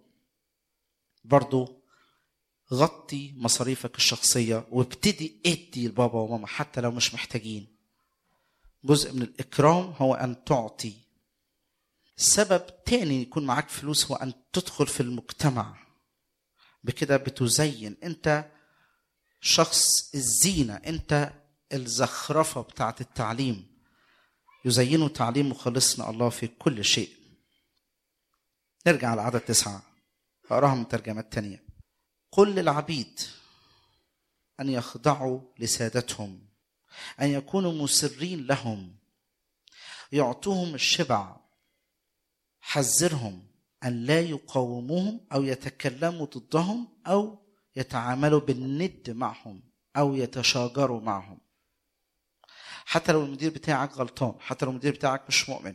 برضو غطي مصاريفك الشخصية وابتدي ادي لبابا وماما حتى لو مش محتاجين جزء من الإكرام هو أن تعطي سبب تاني يكون معاك فلوس هو أن تدخل في المجتمع بكده بتزين أنت شخص الزينة أنت الزخرفة بتاعت التعليم يزينوا تعليم مخلصنا الله في كل شيء نرجع على عدد تسعة أقراها من ترجمات تانية قل للعبيد أن يخضعوا لسادتهم أن يكونوا مسرين لهم يعطوهم الشبع حذرهم أن لا يقاوموهم أو يتكلموا ضدهم أو يتعاملوا بالند معهم أو يتشاجروا معهم حتى لو المدير بتاعك غلطان حتى لو المدير بتاعك مش مؤمن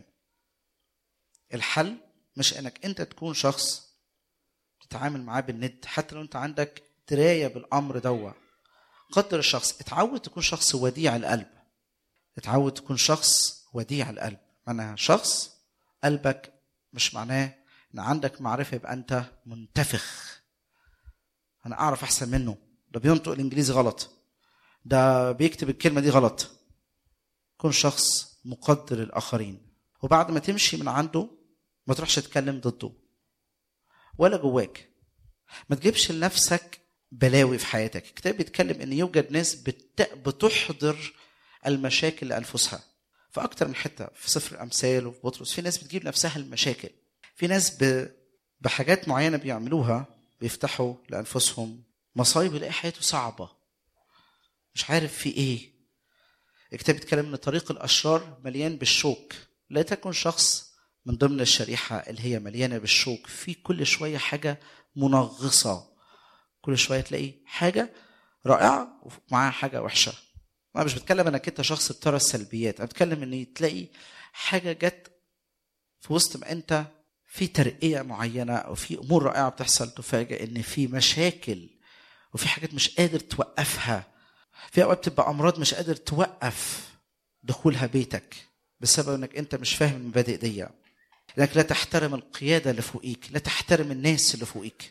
الحل مش انك انت تكون شخص تتعامل معاه بالند حتى لو انت عندك درايه بالامر دوا قدر الشخص اتعود تكون شخص وديع القلب اتعود تكون شخص وديع القلب معناها شخص قلبك مش معناه ان عندك معرفه يبقى انت منتفخ انا اعرف احسن منه ده بينطق الانجليزي غلط ده بيكتب الكلمه دي غلط كن شخص مقدر الاخرين وبعد ما تمشي من عنده ما تروحش تتكلم ضده ولا جواك ما تجيبش لنفسك بلاوي في حياتك الكتاب بيتكلم ان يوجد ناس بت... بتحضر المشاكل لانفسها في اكتر من حته في سفر الامثال وفي بطرس في ناس بتجيب نفسها المشاكل في ناس ب... بحاجات معينه بيعملوها بيفتحوا لانفسهم مصايب يلاقي حياته صعبه مش عارف في ايه الكتاب بيتكلم ان طريق الاشرار مليان بالشوك لا تكن شخص من ضمن الشريحه اللي هي مليانه بالشوك في كل شويه حاجه منغصه كل شويه تلاقي حاجه رائعه ومعاها حاجه وحشه انا مش بتكلم انك انت شخص بترى السلبيات انا بتكلم ان تلاقي حاجه جت في وسط ما انت في ترقيه معينه او في امور رائعه بتحصل تفاجئ ان في مشاكل وفي حاجات مش قادر توقفها في اوقات بتبقى امراض مش قادر توقف دخولها بيتك بسبب انك انت مش فاهم المبادئ دي انك لا تحترم القياده اللي فوقيك لا تحترم الناس اللي فوقيك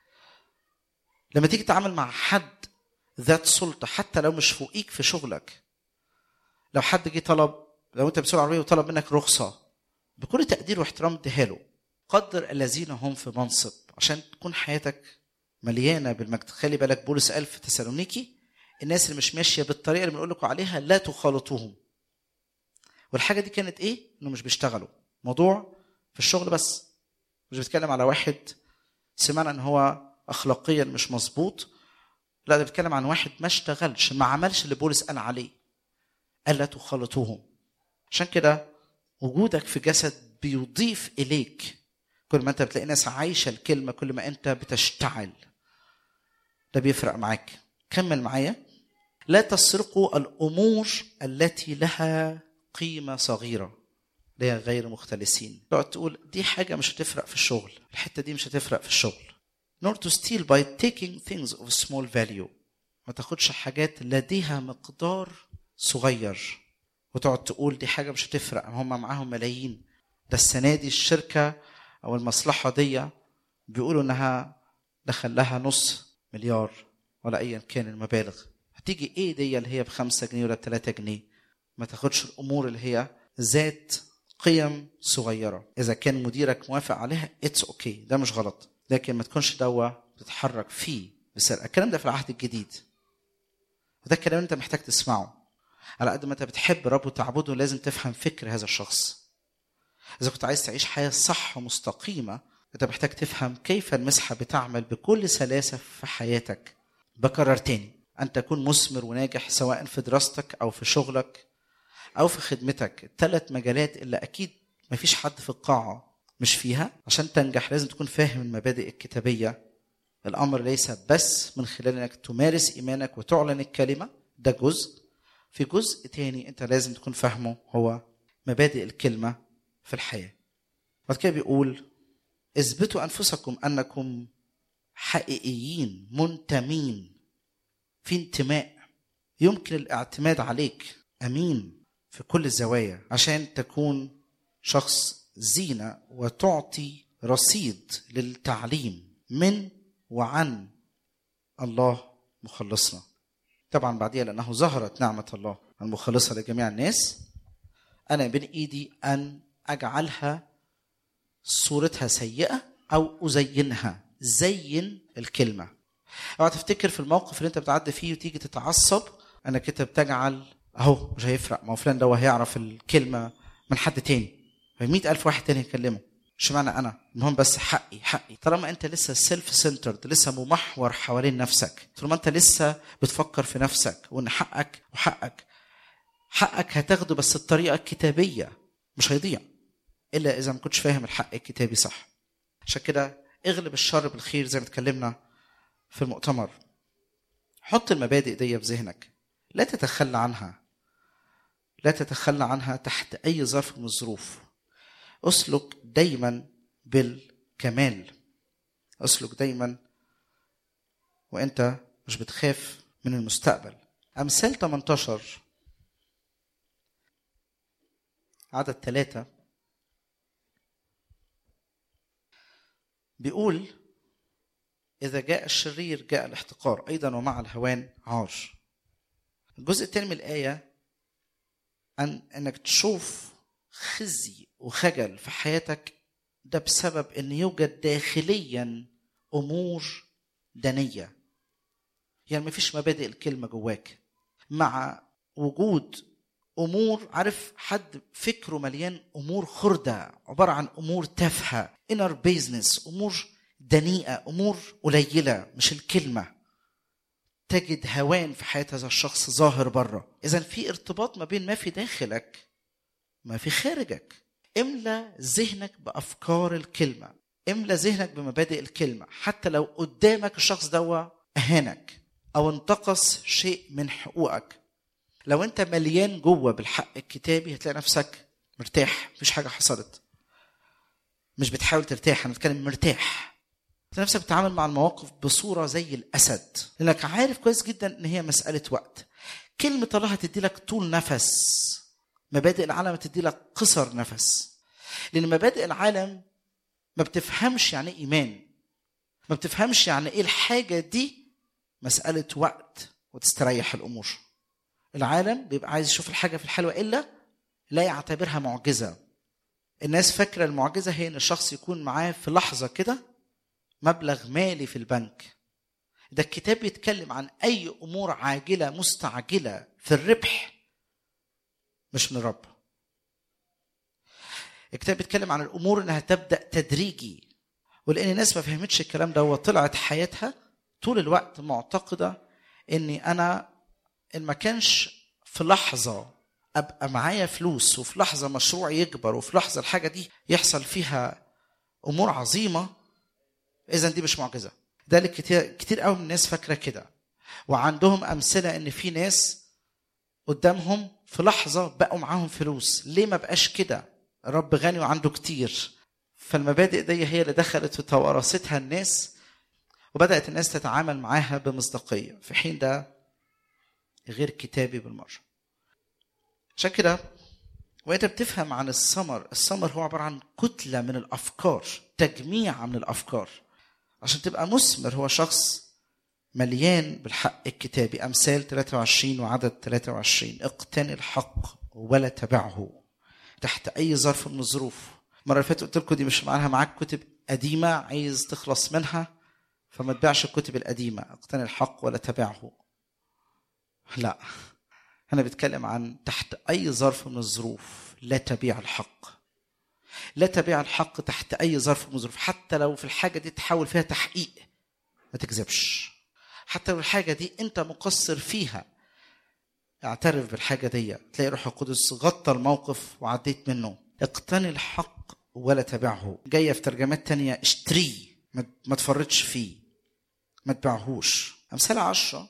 لما تيجي تتعامل مع حد ذات سلطه حتى لو مش فوقيك في شغلك لو حد جه طلب لو انت بتسوق عربيه وطلب منك رخصه بكل تقدير واحترام اديها له قدر الذين هم في منصب عشان تكون حياتك مليانه بالمجد خلي بالك بولس قال في تسالونيكي الناس اللي مش ماشيه بالطريقه اللي بنقول لكم عليها لا تخالطوهم والحاجه دي كانت ايه انه مش بيشتغلوا موضوع في الشغل بس مش بتكلم على واحد سمعنا ان هو اخلاقيا مش مظبوط لا ده بيتكلم عن واحد ما اشتغلش ما عملش اللي بولس قال عليه الا تخالطوهم عشان كده وجودك في جسد بيضيف اليك كل ما انت بتلاقي ناس عايشه الكلمه كل ما انت بتشتعل ده بيفرق معاك كمل معايا لا تسرقوا الامور التي لها قيمه صغيره اللي هي غير مختلسين تقعد تقول دي حاجه مش هتفرق في الشغل الحته دي مش هتفرق في الشغل nor to steal by taking things of small value ما تاخدش حاجات لديها مقدار صغير وتقعد تقول دي حاجه مش هتفرق هم معاهم ملايين ده السنه دي الشركه او المصلحه دي بيقولوا انها دخل لها نص مليار ولا ايا كان المبالغ هتيجي ايه دي اللي هي بخمسة جنيه ولا بثلاثة جنيه ما تاخدش الامور اللي هي ذات قيم صغيرة إذا كان مديرك موافق عليها اتس اوكي okay. ده مش غلط لكن ما تكونش دوا بتتحرك فيه بسرعة الكلام ده في العهد الجديد وده الكلام انت محتاج تسمعه على قد ما انت بتحب رب وتعبده لازم تفهم فكر هذا الشخص اذا كنت عايز تعيش حياه صح ومستقيمه انت محتاج تفهم كيف المسحه بتعمل بكل سلاسه في حياتك بكرر تاني ان تكون مثمر وناجح سواء في دراستك او في شغلك او في خدمتك الثلاث مجالات اللي اكيد مفيش حد في القاعه مش فيها عشان تنجح لازم تكون فاهم المبادئ الكتابيه الامر ليس بس من خلال انك تمارس ايمانك وتعلن الكلمه ده جزء في جزء تاني انت لازم تكون فاهمه هو مبادئ الكلمه في الحياه بعد كده بيقول اثبتوا انفسكم انكم حقيقيين منتمين في انتماء يمكن الاعتماد عليك امين في كل الزوايا عشان تكون شخص زينه وتعطي رصيد للتعليم من وعن الله مخلصنا طبعا بعديها لانه ظهرت نعمه الله المخلصه لجميع الناس انا بين ايدي ان اجعلها صورتها سيئه او ازينها زين الكلمه اوعى تفتكر في الموقف اللي انت بتعدي فيه وتيجي تتعصب انك انت بتجعل اهو مش هيفرق ما هو فلان ده هيعرف الكلمه من حد تاني فمئة ألف واحد تاني يكلمه مش معنى انا المهم بس حقي حقي طالما انت لسه سيلف سنترد لسه ممحور حوالين نفسك طالما انت لسه بتفكر في نفسك وان حقك وحقك حقك هتاخده بس الطريقه الكتابيه مش هيضيع الا اذا ما كنتش فاهم الحق الكتابي صح عشان كده اغلب الشر بالخير زي ما اتكلمنا في المؤتمر حط المبادئ دي في ذهنك لا تتخلى عنها لا تتخلى عنها تحت اي ظرف من الظروف اسلك دايما بالكمال اسلك دايما وانت مش بتخاف من المستقبل امثال 18 عدد ثلاثة بيقول إذا جاء الشرير جاء الاحتقار أيضا ومع الهوان عار الجزء الثاني من الآية أن أنك تشوف خزي وخجل في حياتك ده بسبب ان يوجد داخليا امور دنيه يعني ما فيش مبادئ الكلمه جواك مع وجود امور عارف حد فكره مليان امور خرده عباره عن امور تافهه انر بيزنس امور دنيئه امور قليله مش الكلمه تجد هوان في حياه هذا الشخص ظاهر بره اذا في ارتباط ما بين ما في داخلك ما في خارجك املى ذهنك بافكار الكلمه املى ذهنك بمبادئ الكلمه حتى لو قدامك الشخص ده اهانك او انتقص شيء من حقوقك لو انت مليان جوه بالحق الكتابي هتلاقي نفسك مرتاح مفيش حاجه حصلت مش بتحاول ترتاح انا بتكلم مرتاح تلاقي نفسك بتتعامل مع المواقف بصوره زي الاسد لانك عارف كويس جدا ان هي مساله وقت كلمه الله هتدي لك طول نفس مبادئ العالم تدي لك قصر نفس لان مبادئ العالم ما بتفهمش يعني ايه ايمان ما بتفهمش يعني ايه الحاجه دي مساله وقت وتستريح الامور العالم بيبقى عايز يشوف الحاجه في الحلوه الا لا يعتبرها معجزه الناس فاكره المعجزه هي ان الشخص يكون معاه في لحظه كده مبلغ مالي في البنك ده الكتاب بيتكلم عن اي امور عاجله مستعجله في الربح مش من الرب الكتاب بيتكلم عن الامور انها تبدا تدريجي ولان الناس ما فهمتش الكلام ده وطلعت حياتها طول الوقت معتقده اني انا ان ما كانش في لحظه ابقى معايا فلوس وفي لحظه مشروعي يكبر وفي لحظه الحاجه دي يحصل فيها امور عظيمه اذا دي مش معجزه ده اللي كتير كتير قوي من الناس فاكره كده وعندهم امثله ان في ناس قدامهم في لحظه بقوا معاهم فلوس ليه ما بقاش كده الرب غني وعنده كتير فالمبادئ دي هي اللي دخلت وتوارثتها الناس وبدات الناس تتعامل معاها بمصداقيه في حين ده غير كتابي بالمره عشان كده وانت بتفهم عن الثمر الثمر هو عباره عن كتله من الافكار تجميع من الافكار عشان تبقى مثمر هو شخص مليان بالحق الكتابي امثال 23 وعدد 23 اقتني الحق ولا تبعه تحت اي ظرف من الظروف المره اللي فاتت قلت لكم دي مش معناها معاك كتب قديمه عايز تخلص منها فما تبيعش الكتب القديمه اقتني الحق ولا تبعه لا انا بتكلم عن تحت اي ظرف من الظروف لا تبيع الحق لا تبيع الحق تحت اي ظرف من الظروف حتى لو في الحاجه دي تحاول فيها تحقيق ما تكذبش حتى لو الحاجه دي انت مقصر فيها اعترف بالحاجه دي تلاقي روح القدس غطى الموقف وعديت منه اقتني الحق ولا تبعه جايه في ترجمات تانية اشتريه ما تفرطش فيه ما تبيعهوش امثال عشرة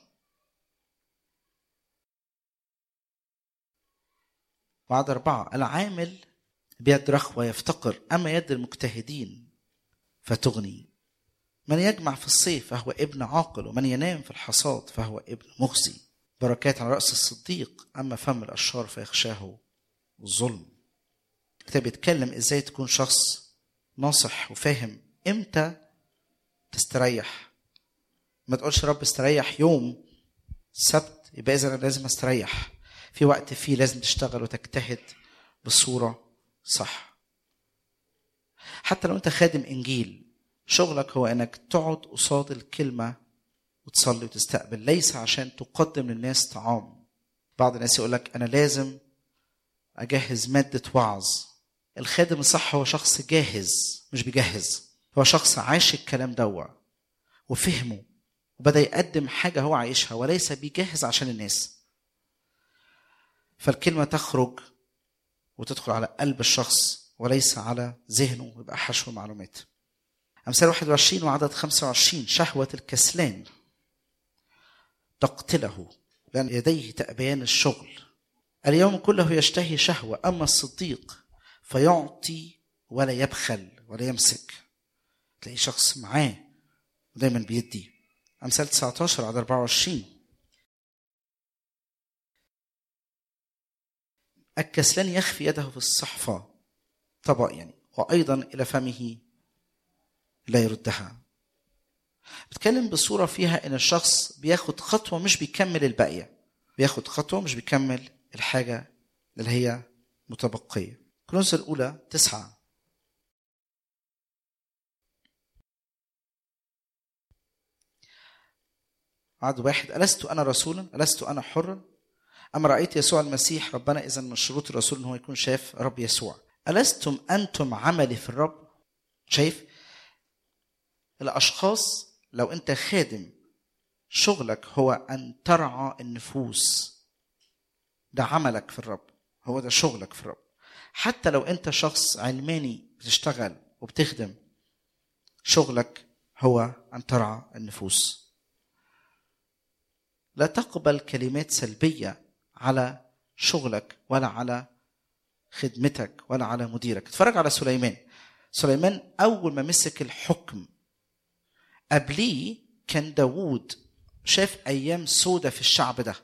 وعد أربعة العامل بيد رخوة يفتقر أما يد المجتهدين فتغني من يجمع في الصيف فهو ابن عاقل ومن ينام في الحصاد فهو ابن مخزي بركات على رأس الصديق أما فم الأشرار فيخشاه الظلم الكتاب بيتكلم إزاي تكون شخص ناصح وفاهم إمتى تستريح ما تقولش رب استريح يوم السبت يبقى إذا أنا لازم استريح في وقت فيه لازم تشتغل وتجتهد بصورة صح حتى لو انت خادم انجيل شغلك هو انك تقعد قصاد الكلمة وتصلي وتستقبل ليس عشان تقدم للناس طعام بعض الناس يقول لك انا لازم اجهز مادة وعظ الخادم الصح هو شخص جاهز مش بيجهز هو شخص عاش الكلام دوا وفهمه وبدأ يقدم حاجة هو عايشها وليس بيجهز عشان الناس فالكلمة تخرج وتدخل على قلب الشخص وليس على ذهنه ويبقى حشو معلومات أمثال 21 وعدد 25 شهوة الكسلان تقتله لأن يديه تأبيان الشغل اليوم كله يشتهي شهوة أما الصديق فيعطي ولا يبخل ولا يمسك تلاقي شخص معاه ودايما بيدي أمثال 19 عدد 24 الكسلان يخفي يده في الصحفة طبق يعني وأيضا إلى فمه لا يردها بتكلم بصورة فيها إن الشخص بياخد خطوة مش بيكمل الباقية بياخد خطوة مش بيكمل الحاجة اللي هي متبقية كرونس الأولى تسعة عدد واحد ألست أنا رسولا ألست أنا حرا أما رأيت يسوع المسيح ربنا إذا من شروط الرسول إن هو يكون شاف رب يسوع ألستم أنتم عملي في الرب شايف الأشخاص لو أنت خادم شغلك هو أن ترعى النفوس ده عملك في الرب هو ده شغلك في الرب حتى لو أنت شخص علماني بتشتغل وبتخدم شغلك هو أن ترعى النفوس لا تقبل كلمات سلبية على شغلك ولا على خدمتك ولا على مديرك اتفرج على سليمان سليمان أول ما مسك الحكم قبليه كان داوود شاف أيام سودة في الشعب ده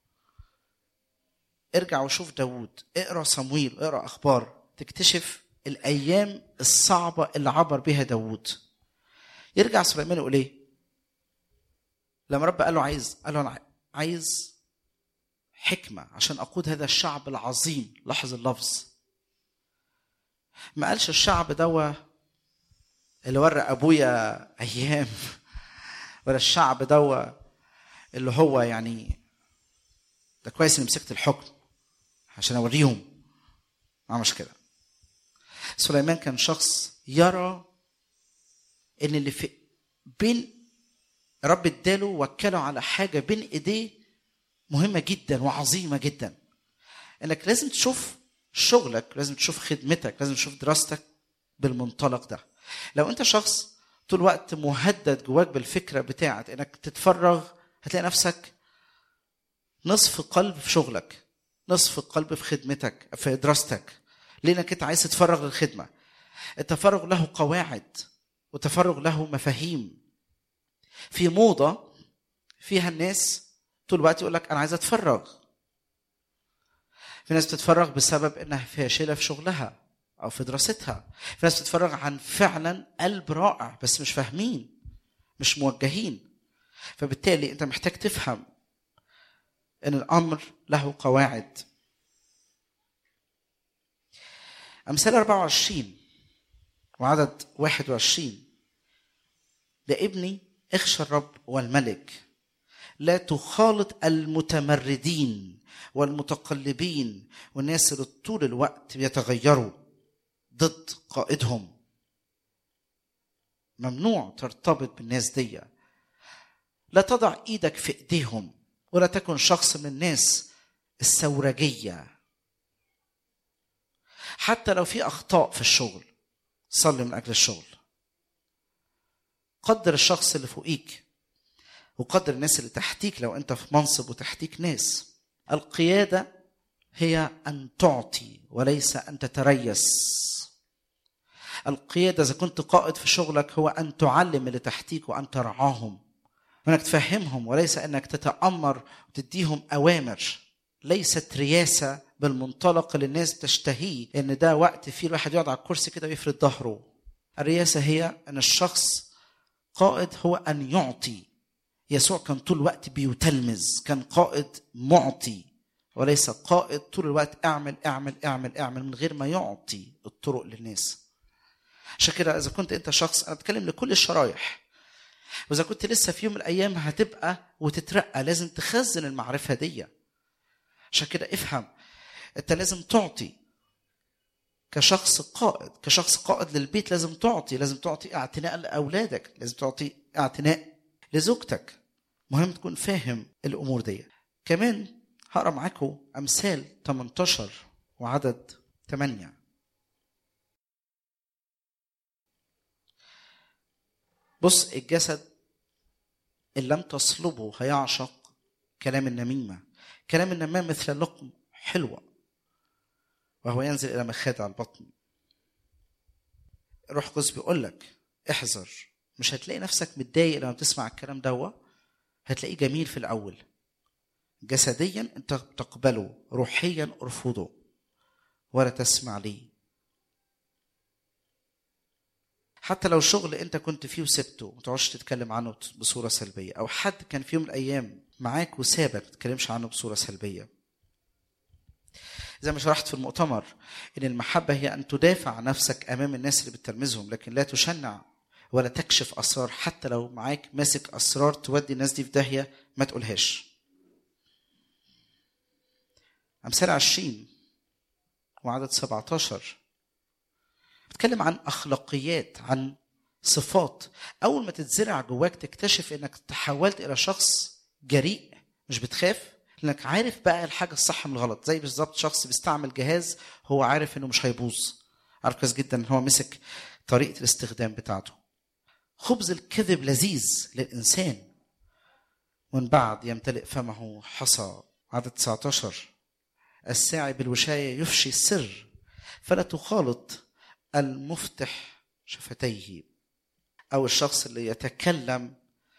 ارجع وشوف داوود اقرا صمويل اقرا أخبار تكتشف الأيام الصعبة اللي عبر بها داوود يرجع سليمان يقول ايه لما رب قال له عايز قال له انا عايز حكمه عشان اقود هذا الشعب العظيم لاحظ اللفظ ما قالش الشعب دوا اللي ورى ابويا ايام ولا الشعب دوا اللي هو يعني ده كويس اني مسكت الحكم عشان اوريهم ما مش كده سليمان كان شخص يرى ان اللي في بين رب اداله وكله على حاجه بين ايديه مهمه جدا وعظيمه جدا انك لازم تشوف شغلك لازم تشوف خدمتك لازم تشوف دراستك بالمنطلق ده لو انت شخص طول الوقت مهدد جواك بالفكره بتاعت انك تتفرغ هتلاقي نفسك نصف قلب في شغلك نصف قلب في خدمتك في دراستك لانك انت عايز تتفرغ للخدمه التفرغ له قواعد وتفرغ له مفاهيم في موضه فيها الناس طول الوقت يقول لك انا عايز اتفرغ في ناس بتتفرغ بسبب انها فاشله في شغلها او في دراستها في ناس بتتفرغ عن فعلا قلب رائع بس مش فاهمين مش موجهين فبالتالي انت محتاج تفهم ان الامر له قواعد امثال 24 وعدد 21 لابني اخشى الرب والملك لا تخالط المتمردين والمتقلبين والناس اللي طول الوقت بيتغيروا ضد قائدهم ممنوع ترتبط بالناس دي لا تضع ايدك في ايديهم ولا تكن شخص من الناس الثورجيه حتى لو في اخطاء في الشغل صلي من اجل الشغل قدر الشخص اللي فوقيك وقدر الناس اللي تحتيك لو انت في منصب وتحتيك ناس القياده هي ان تعطي وليس ان تتريس القياده اذا كنت قائد في شغلك هو ان تعلم اللي تحتيك وان ترعاهم وانك تفهمهم وليس انك تتامر وتديهم اوامر ليست رياسه بالمنطلق اللي الناس تشتهيه ان ده وقت فيه الواحد يقعد على الكرسي كده ويفرد ظهره الرياسه هي ان الشخص قائد هو ان يعطي يسوع كان طول الوقت بيتلمذ كان قائد معطي وليس قائد طول الوقت اعمل اعمل اعمل اعمل من غير ما يعطي الطرق للناس عشان كده اذا كنت انت شخص انا بتكلم لكل الشرايح واذا كنت لسه في يوم من الايام هتبقى وتترقى لازم تخزن المعرفه دي عشان كده افهم انت لازم تعطي كشخص قائد كشخص قائد للبيت لازم تعطي لازم تعطي اعتناء لاولادك لازم تعطي اعتناء لزوجتك مهم تكون فاهم الامور دي كمان هقرا معاكم امثال 18 وعدد 8 بص الجسد ان لم تصلبه هيعشق كلام النميمه كلام النمام مثل لقم حلوه وهو ينزل الى مخادع البطن روح قدس بيقول لك احذر مش هتلاقي نفسك متضايق لما بتسمع الكلام دوا هتلاقيه جميل في الاول جسديا انت تقبله روحيا ارفضه ولا تسمع ليه حتى لو شغل انت كنت فيه وسبته ما تقعدش تتكلم عنه بصوره سلبيه او حد كان في يوم من الايام معاك وسابك ما تتكلمش عنه بصوره سلبيه زي ما شرحت في المؤتمر ان المحبه هي ان تدافع عن نفسك امام الناس اللي بتلمذهم لكن لا تشنع ولا تكشف اسرار حتى لو معاك ماسك اسرار تودي الناس دي في داهيه ما تقولهاش امثال 20 وعدد 17 بتكلم عن اخلاقيات عن صفات اول ما تتزرع جواك تكتشف انك تحولت الى شخص جريء مش بتخاف لانك عارف بقى الحاجه الصح من الغلط زي بالظبط شخص بيستعمل جهاز هو عارف انه مش هيبوظ عارف كويس جدا ان هو مسك طريقه الاستخدام بتاعته خبز الكذب لذيذ للانسان ومن بعد يمتلئ فمه حصى عدد 19 الساعي بالوشايه يفشي السر فلا تخالط المفتح شفتيه او الشخص اللي يتكلم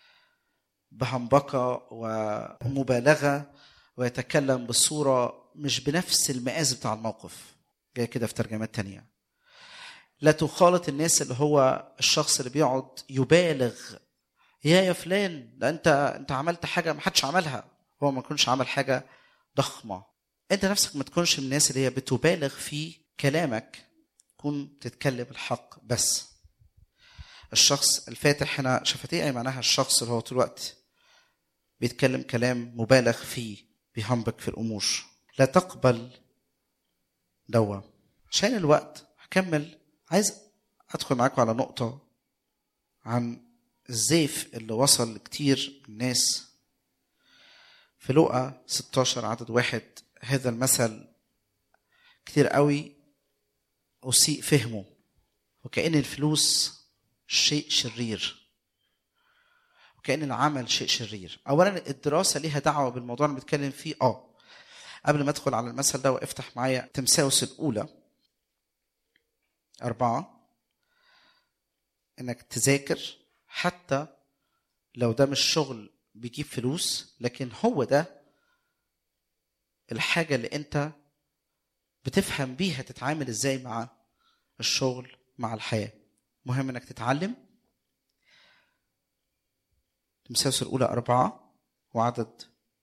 بهمبكه ومبالغه ويتكلم بصوره مش بنفس المقاس بتاع الموقف جاي كده في ترجمات تانية لا تخالط الناس اللي هو الشخص اللي بيقعد يبالغ يا يا فلان ده انت انت عملت حاجه ما حدش عملها هو ما يكونش عمل حاجه ضخمه انت نفسك ما تكونش من الناس اللي هي بتبالغ في كلامك تكون تتكلم الحق بس الشخص الفاتح هنا شفتيه اي معناها الشخص اللي هو طول الوقت بيتكلم كلام مبالغ فيه بيهمبك في الامور لا تقبل دوا عشان الوقت هكمل عايز ادخل معاكم على نقطه عن الزيف اللي وصل لكتير من الناس في لقا 16 عدد واحد هذا المثل كتير قوي أسيء فهمه وكأن الفلوس شيء شرير وكأن العمل شيء شرير أولا الدراسة ليها دعوة بالموضوع اللي بنتكلم فيه اه قبل ما ادخل على المثل ده وافتح معايا تمساوس الأولى أربعة إنك تذاكر حتى لو ده مش شغل بيجيب فلوس لكن هو ده الحاجة اللي أنت بتفهم بيها تتعامل إزاي مع الشغل مع الحياة مهم إنك تتعلم تمساوس الأولى أربعة وعدد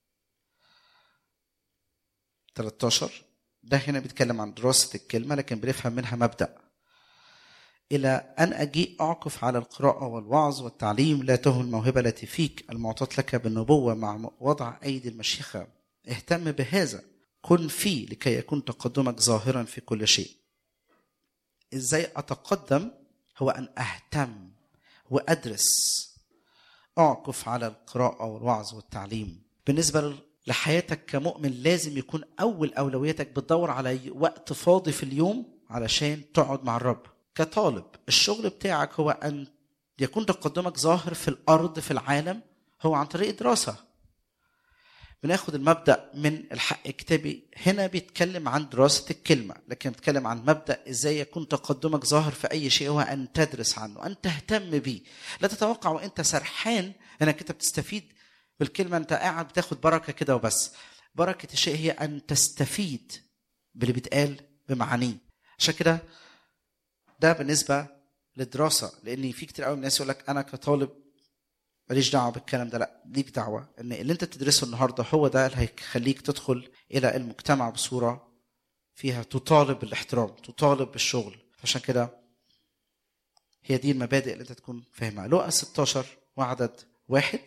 13 ده هنا بيتكلم عن دراسة الكلمة لكن بنفهم منها مبدأ إلى أن أجيء أعكف على القراءة والوعظ والتعليم لا تهن الموهبة التي فيك المعطاة لك بالنبوة مع وضع أيدي المشيخة اهتم بهذا كن فيه لكي يكون تقدمك ظاهرا في كل شيء إزاي أتقدم هو أن أهتم وأدرس أعكف على القراءة والوعظ والتعليم بالنسبة لحياتك كمؤمن لازم يكون أول أولوياتك بتدور على وقت فاضي في اليوم علشان تقعد مع الرب كطالب الشغل بتاعك هو أن يكون تقدمك ظاهر في الأرض في العالم هو عن طريق دراسة بناخد المبدأ من الحق الكتابي هنا بيتكلم عن دراسة الكلمة لكن بيتكلم عن مبدأ ازاي يكون تقدمك ظاهر في أي شيء هو أن تدرس عنه أن تهتم بيه لا تتوقع وأنت سرحان أنك أنت بتستفيد بالكلمة أنت قاعد بتاخد بركة كده وبس بركة الشيء هي أن تستفيد باللي بيتقال بمعانيه عشان كده ده بالنسبة للدراسة لأن في كتير قوي من الناس يقول لك أنا كطالب ماليش دعوة بالكلام ده لا ليك دعوة إن اللي أنت بتدرسه النهاردة هو ده اللي هيخليك تدخل إلى المجتمع بصورة فيها تطالب بالاحترام تطالب بالشغل عشان كده هي دي المبادئ اللي أنت تكون فاهمها لقى 16 وعدد واحد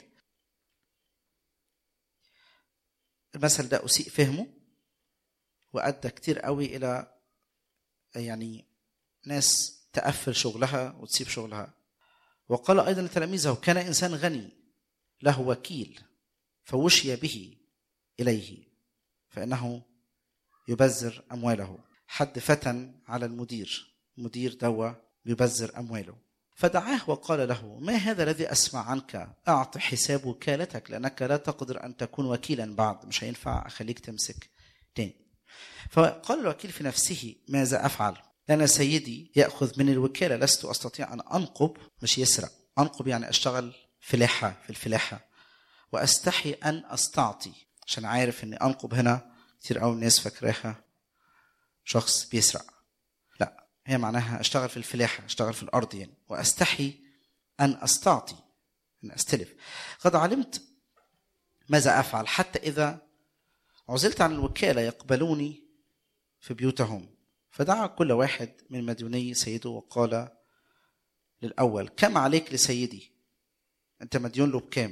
المثل ده أسيء فهمه وأدى كتير قوي إلى يعني ناس تقفل شغلها وتسيب شغلها وقال أيضا لتلاميذه كان إنسان غني له وكيل فوشي به إليه فإنه يبذر أمواله حد فتن على المدير المدير دوا يبذر أمواله فدعاه وقال له ما هذا الذي أسمع عنك أعط حساب وكالتك لأنك لا تقدر أن تكون وكيلا بعد مش هينفع أخليك تمسك تاني فقال الوكيل في نفسه ماذا أفعل أنا سيدي يأخذ من الوكالة لست أستطيع أن أنقب مش يسرق أنقب يعني أشتغل فلاحة في الفلاحة وأستحي أن أستعطي عشان عارف أن أنقب هنا كتير قوي الناس فاكراها شخص بيسرق لا هي معناها أشتغل في الفلاحة أشتغل في الأرض يعني وأستحي أن أستعطي أن أستلف قد علمت ماذا أفعل حتى إذا عزلت عن الوكالة يقبلوني في بيوتهم فدعا كل واحد من مديوني سيده وقال للأول كم عليك لسيدي أنت مديون له بكام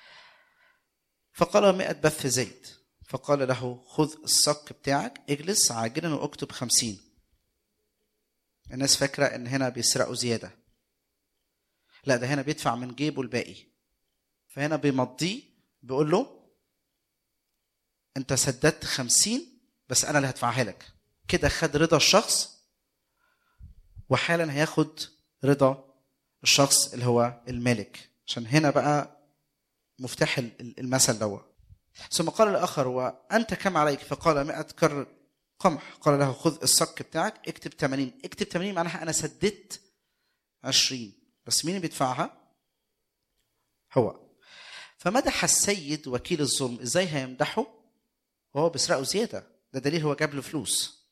فقال مئة بث زيت فقال له خذ الصك بتاعك اجلس عاجلا واكتب خمسين الناس فاكرة ان هنا بيسرقوا زيادة لا ده هنا بيدفع من جيبه الباقي فهنا بيمضيه بيقول له انت سددت خمسين بس انا اللي هدفعها لك كده خد رضا الشخص وحالا هياخد رضا الشخص اللي هو المالك عشان هنا بقى مفتاح المثل دوت ثم قال الاخر وانت كم عليك فقال 100 كر قمح قال له خذ الصك بتاعك اكتب 80 اكتب 80 معناها انا سددت 20 بس مين اللي بيدفعها هو فمدح السيد وكيل الظلم ازاي هيمدحه وهو بيسرقه زياده ده دليل هو جاب له فلوس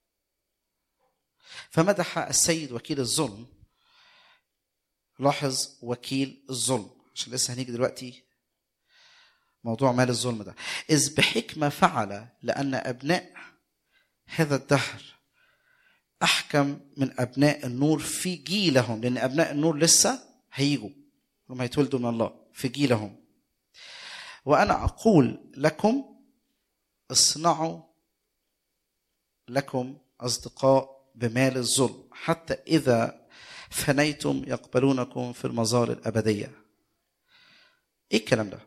فمدح السيد وكيل الظلم لاحظ وكيل الظلم عشان لسه هنيجي دلوقتي موضوع مال الظلم ده إذ بحكمة فعل لأن أبناء هذا الدهر أحكم من أبناء النور في جيلهم لأن أبناء النور لسه هيجوا هم هيتولدوا من الله في جيلهم وأنا أقول لكم اصنعوا لكم أصدقاء بمال الظلم حتى إذا فنيتم يقبلونكم في المظال الأبدية ايه الكلام ده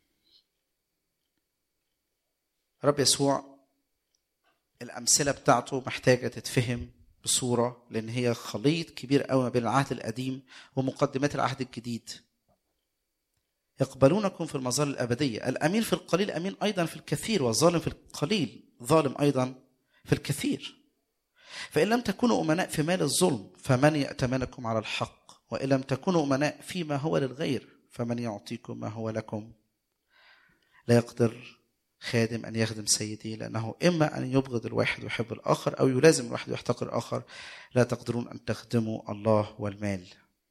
رب يسوع الامثله بتاعته محتاجه تتفهم بصوره لان هي خليط كبير قوي ما بين العهد القديم ومقدمات العهد الجديد يقبلونكم في المظال الابديه الامين في القليل امين ايضا في الكثير والظالم في القليل ظالم ايضا في الكثير فان لم تكونوا امناء في مال الظلم فمن ياتمنكم على الحق وان لم تكونوا امناء فيما هو للغير فمن يعطيكم ما هو لكم لا يقدر خادم ان يخدم سيدي لانه اما ان يبغض الواحد ويحب الاخر او يلازم الواحد ويحتقر الاخر لا تقدرون ان تخدموا الله والمال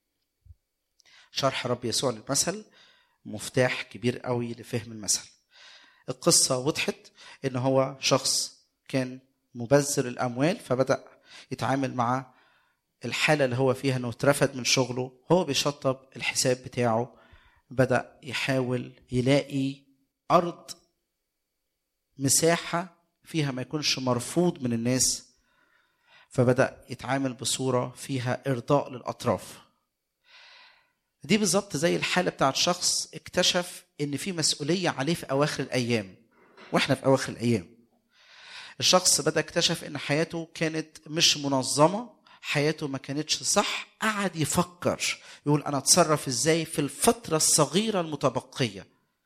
شرح رب يسوع للمثل مفتاح كبير قوي لفهم المثل القصة وضحت ان هو شخص كان مبذر الاموال فبدأ يتعامل مع الحالة اللي هو فيها انه اترفد من شغله هو بيشطب الحساب بتاعه بدأ يحاول يلاقي ارض مساحة فيها ما يكونش مرفوض من الناس فبدأ يتعامل بصورة فيها إرضاء للأطراف دي بالظبط زي الحالة بتاعت شخص اكتشف إن في مسؤولية عليه في أواخر الأيام وإحنا في أواخر الأيام الشخص بدأ اكتشف إن حياته كانت مش منظمة حياته ما كانتش صح قعد يفكر يقول أنا أتصرف إزاي في الفترة الصغيرة المتبقية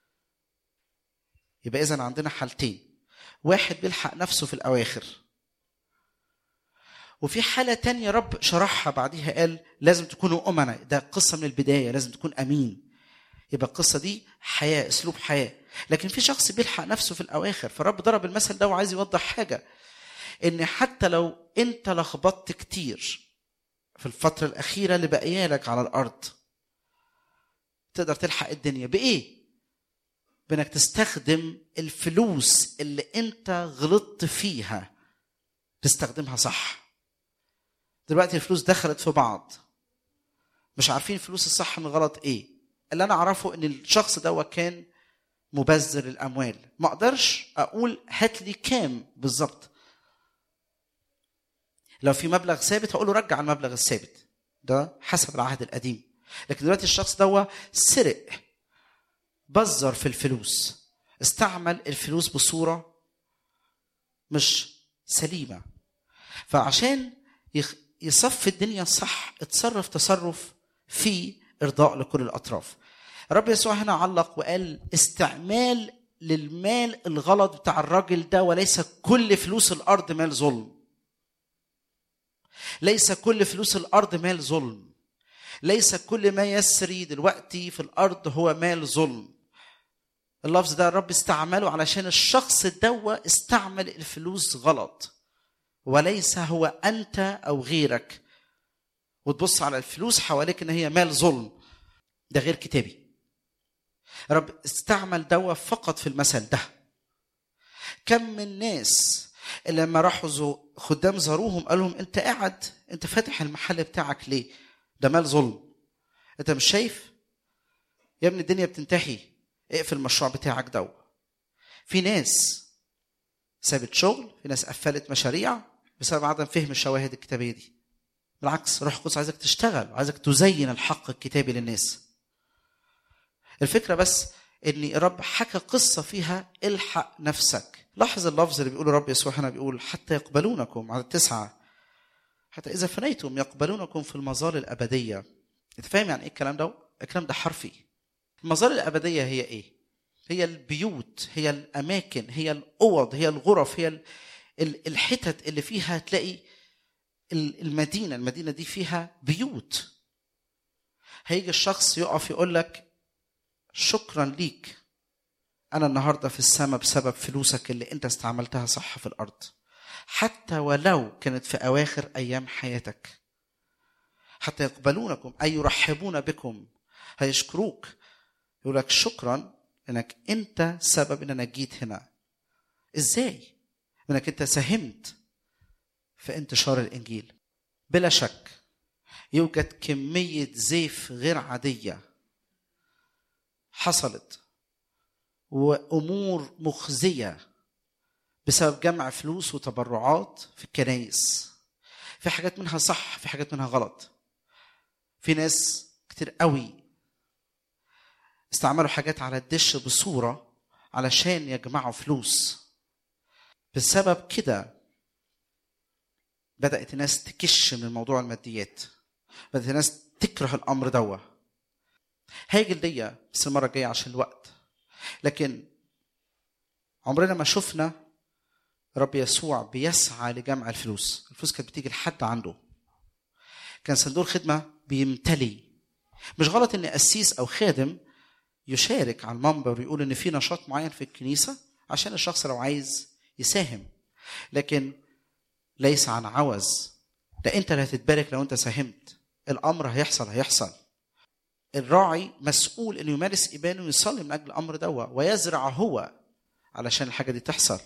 يبقى إذا عندنا حالتين واحد بيلحق نفسه في الأواخر وفي حالة تانية رب شرحها بعديها قال لازم تكونوا أمنا ده قصة من البداية لازم تكون أمين يبقى القصة دي حياة أسلوب حياة لكن في شخص بيلحق نفسه في الأواخر فرب ضرب المثل ده وعايز يوضح حاجة إن حتى لو أنت لخبطت كتير في الفترة الأخيرة اللي بقيالك على الأرض تقدر تلحق الدنيا بإيه؟ بإنك تستخدم الفلوس اللي أنت غلطت فيها تستخدمها صح دلوقتي الفلوس دخلت في بعض مش عارفين الفلوس الصح من غلط ايه اللي انا اعرفه ان الشخص ده كان مبذر الاموال ما اقدرش اقول هات لي كام بالظبط لو في مبلغ ثابت هقول له رجع المبلغ الثابت ده حسب العهد القديم لكن دلوقتي الشخص ده سرق بذر في الفلوس استعمل الفلوس بصوره مش سليمه فعشان يخ... يصفي الدنيا صح اتصرف تصرف في ارضاء لكل الاطراف رب يسوع هنا علق وقال استعمال للمال الغلط بتاع الراجل ده وليس كل فلوس الارض مال ظلم ليس كل فلوس الارض مال ظلم ليس كل ما يسري دلوقتي في الارض هو مال ظلم اللفظ ده الرب استعمله علشان الشخص دوا استعمل الفلوس غلط وليس هو انت او غيرك وتبص على الفلوس حواليك ان هي مال ظلم ده غير كتابي رب استعمل دوا فقط في المثل ده كم من ناس اللي لما راحوا زو خدام زاروهم قال لهم انت قاعد انت فاتح المحل بتاعك ليه ده مال ظلم انت مش شايف يا ابني الدنيا بتنتهي اقفل المشروع بتاعك دوا في ناس سابت شغل في ناس قفلت مشاريع بسبب عدم فهم الشواهد الكتابيه دي بالعكس روح القدس عايزك تشتغل وعايزك تزين الحق الكتابي للناس الفكره بس ان الرب حكى قصه فيها الحق نفسك لاحظ اللفظ اللي بيقوله رب يسوع هنا بيقول حتى يقبلونكم على التسعه حتى اذا فنيتم يقبلونكم في المظال الابديه انت فاهم يعني ايه الكلام ده الكلام ده حرفي المظال الابديه هي ايه هي البيوت هي الاماكن هي الاوض هي الغرف هي الحتت اللي فيها تلاقي المدينه المدينه دي فيها بيوت هيجي الشخص يقف يقول لك شكرا ليك انا النهارده في السماء بسبب فلوسك اللي انت استعملتها صح في الارض حتى ولو كانت في اواخر ايام حياتك حتى يقبلونكم اي يرحبون بكم هيشكروك يقول لك شكرا انك انت سبب ان انا جيت هنا ازاي انك انت ساهمت في انتشار الانجيل بلا شك يوجد كميه زيف غير عاديه حصلت وامور مخزيه بسبب جمع فلوس وتبرعات في الكنايس في حاجات منها صح في حاجات منها غلط في ناس كتير قوي استعملوا حاجات على الدش بصورة علشان يجمعوا فلوس بسبب كده بدأت الناس تكش من موضوع الماديات بدأت الناس تكره الأمر دوا هاجي ليا بس المرة الجاية عشان الوقت لكن عمرنا ما شفنا رب يسوع بيسعى لجمع الفلوس الفلوس كانت بتيجي لحد عنده كان صندوق الخدمة بيمتلي مش غلط ان قسيس او خادم يشارك على المنبر ويقول ان في نشاط معين في الكنيسة عشان الشخص لو عايز يساهم لكن ليس عن عوز ده انت اللي هتتبارك لو انت ساهمت الامر هيحصل هيحصل الراعي مسؤول انه يمارس ايمانه ويصلي من اجل الامر دوا ويزرع هو علشان الحاجه دي تحصل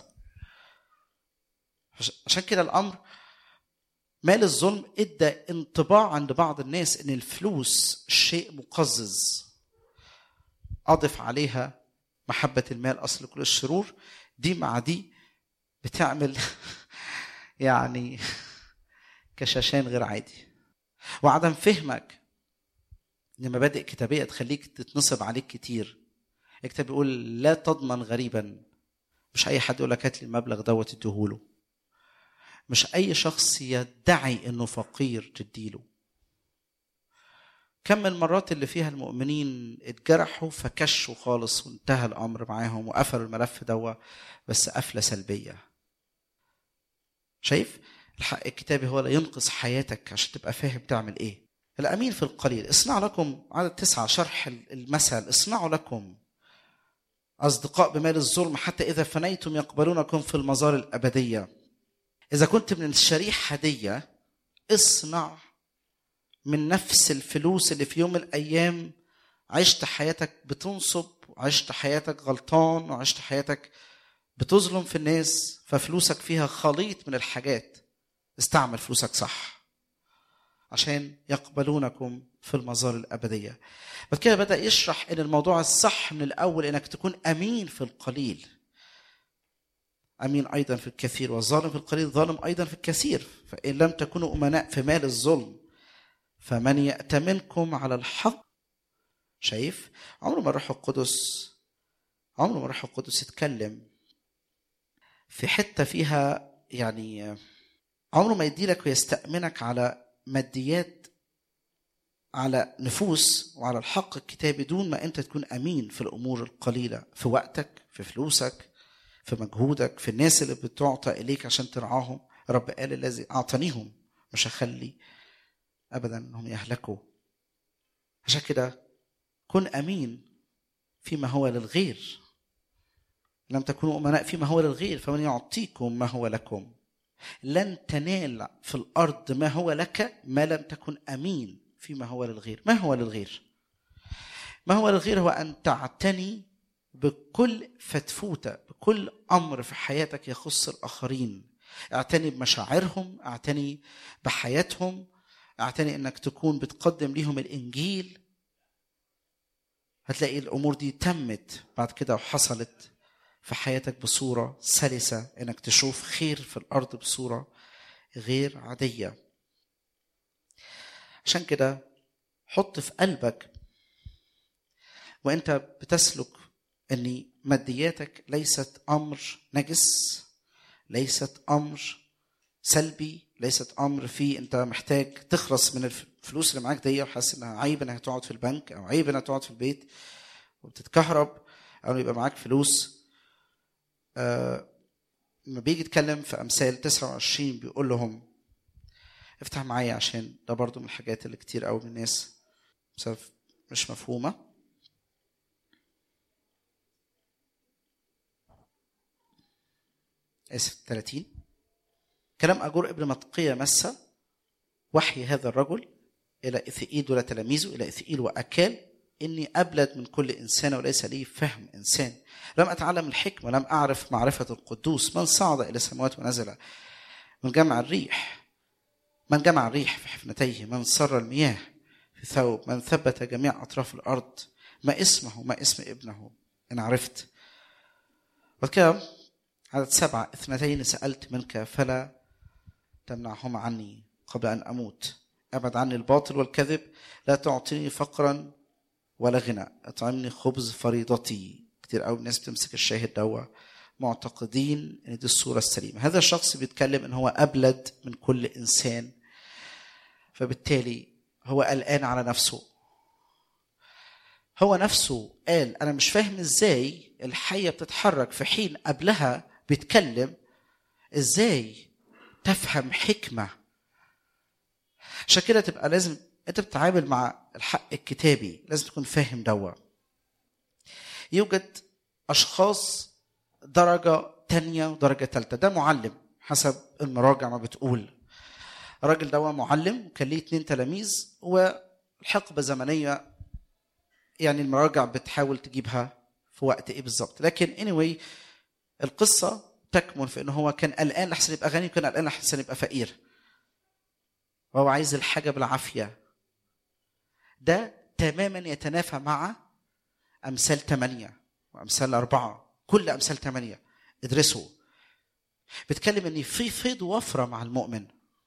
عش- عشان كده الامر مال الظلم ادى انطباع عند بعض الناس ان الفلوس شيء مقزز اضف عليها محبه المال اصل كل الشرور دي مع دي بتعمل يعني كشاشان غير عادي وعدم فهمك ان مبادئ كتابيه تخليك تتنصب عليك كتير الكتاب بيقول لا تضمن غريبا مش اي حد يقول لك هات لي المبلغ دوت اديهوله مش اي شخص يدعي انه فقير تديله كم من المرات اللي فيها المؤمنين اتجرحوا فكشوا خالص وانتهى الامر معاهم وقفلوا الملف دوا بس قفله سلبيه شايف الحق الكتابي هو اللي ينقذ حياتك عشان تبقى فاهم تعمل ايه الامين في القليل اصنع لكم عدد تسعة شرح المثل اصنعوا لكم اصدقاء بمال الظلم حتى اذا فنيتم يقبلونكم في المزار الابديه اذا كنت من الشريحه دي اصنع من نفس الفلوس اللي في يوم من الايام عشت حياتك بتنصب وعشت حياتك غلطان وعشت حياتك بتظلم في الناس ففلوسك فيها خليط من الحاجات استعمل فلوسك صح عشان يقبلونكم في المزار الأبدية بعد كده بدأ يشرح إن الموضوع الصح من الأول إنك تكون أمين في القليل أمين أيضا في الكثير والظالم في القليل ظالم أيضا في الكثير فإن لم تكونوا أمناء في مال الظلم فمن يأتمنكم على الحق شايف عمره ما الروح القدس عمره ما الروح القدس يتكلم في حته فيها يعني عمره ما يديلك ويستأمنك على ماديات على نفوس وعلى الحق الكتابي دون ما انت تكون امين في الامور القليله في وقتك في فلوسك في مجهودك في الناس اللي بتعطى اليك عشان ترعاهم رب قال الذي اعطانيهم مش هخلي ابدا انهم يهلكوا عشان كده كن امين فيما هو للغير لم تكونوا امناء فيما هو للغير فمن يعطيكم ما هو لكم لن تنال في الارض ما هو لك ما لم تكن امين فيما هو للغير ما هو للغير ما هو للغير هو ان تعتني بكل فتفوته بكل امر في حياتك يخص الاخرين اعتني بمشاعرهم اعتني بحياتهم اعتني انك تكون بتقدم ليهم الانجيل هتلاقي الامور دي تمت بعد كده وحصلت في حياتك بصوره سلسه انك تشوف خير في الارض بصوره غير عاديه عشان كده حط في قلبك وانت بتسلك ان مادياتك ليست امر نجس ليست امر سلبي ليست امر فيه انت محتاج تخلص من الفلوس اللي معاك دي وحاسس انها عيب انها تقعد في البنك او عيب انها تقعد في البيت وبتتكهرب او يبقى معاك فلوس آه لما بيجي يتكلم في امثال 29 بيقول لهم افتح معايا عشان ده برضو من الحاجات اللي كتير قوي من الناس بسبب مش مفهومه اسف 30 كلام أجور ابن متقية مسة وحي هذا الرجل إلى إثئيل دول تلاميذه إلى إثئيل وأكال إني أبلد من كل إنسان وليس لي فهم إنسان لم أتعلم الحكمة لم أعرف معرفة القدوس من صعد إلى السماوات ونزل من جمع الريح من جمع الريح في حفنتيه من سر المياه في ثوب من ثبت جميع أطراف الأرض ما اسمه ما اسم ابنه إن عرفت وكم عدد سبعة اثنتين سألت منك فلا تمنعهما عني قبل أن أموت أبعد عني الباطل والكذب لا تعطيني فقرا ولا غنى اطعمني خبز فريضتي كتير قوي الناس بتمسك الشاهد دوا معتقدين ان دي الصوره السليمه هذا الشخص بيتكلم ان هو ابلد من كل انسان فبالتالي هو قلقان على نفسه هو نفسه قال انا مش فاهم ازاي الحيه بتتحرك في حين قبلها بيتكلم ازاي تفهم حكمه عشان كده تبقى لازم انت بتتعامل مع الحق الكتابي لازم تكون فاهم دوا يوجد اشخاص درجه تانية ودرجه ثالثه ده معلم حسب المراجع ما بتقول الراجل ده معلم كان ليه اتنين تلاميذ والحقبه زمنيه يعني المراجع بتحاول تجيبها في وقت ايه بالظبط لكن anyway القصه تكمن في ان هو كان قلقان لحسن يبقى غني وكان قلقان لحسن يبقى فقير وهو عايز الحاجه بالعافيه ده تماما يتنافى مع امثال ثمانيه وامثال اربعه كل امثال ثمانيه ادرسوا بتكلم ان في فيض وفره مع المؤمن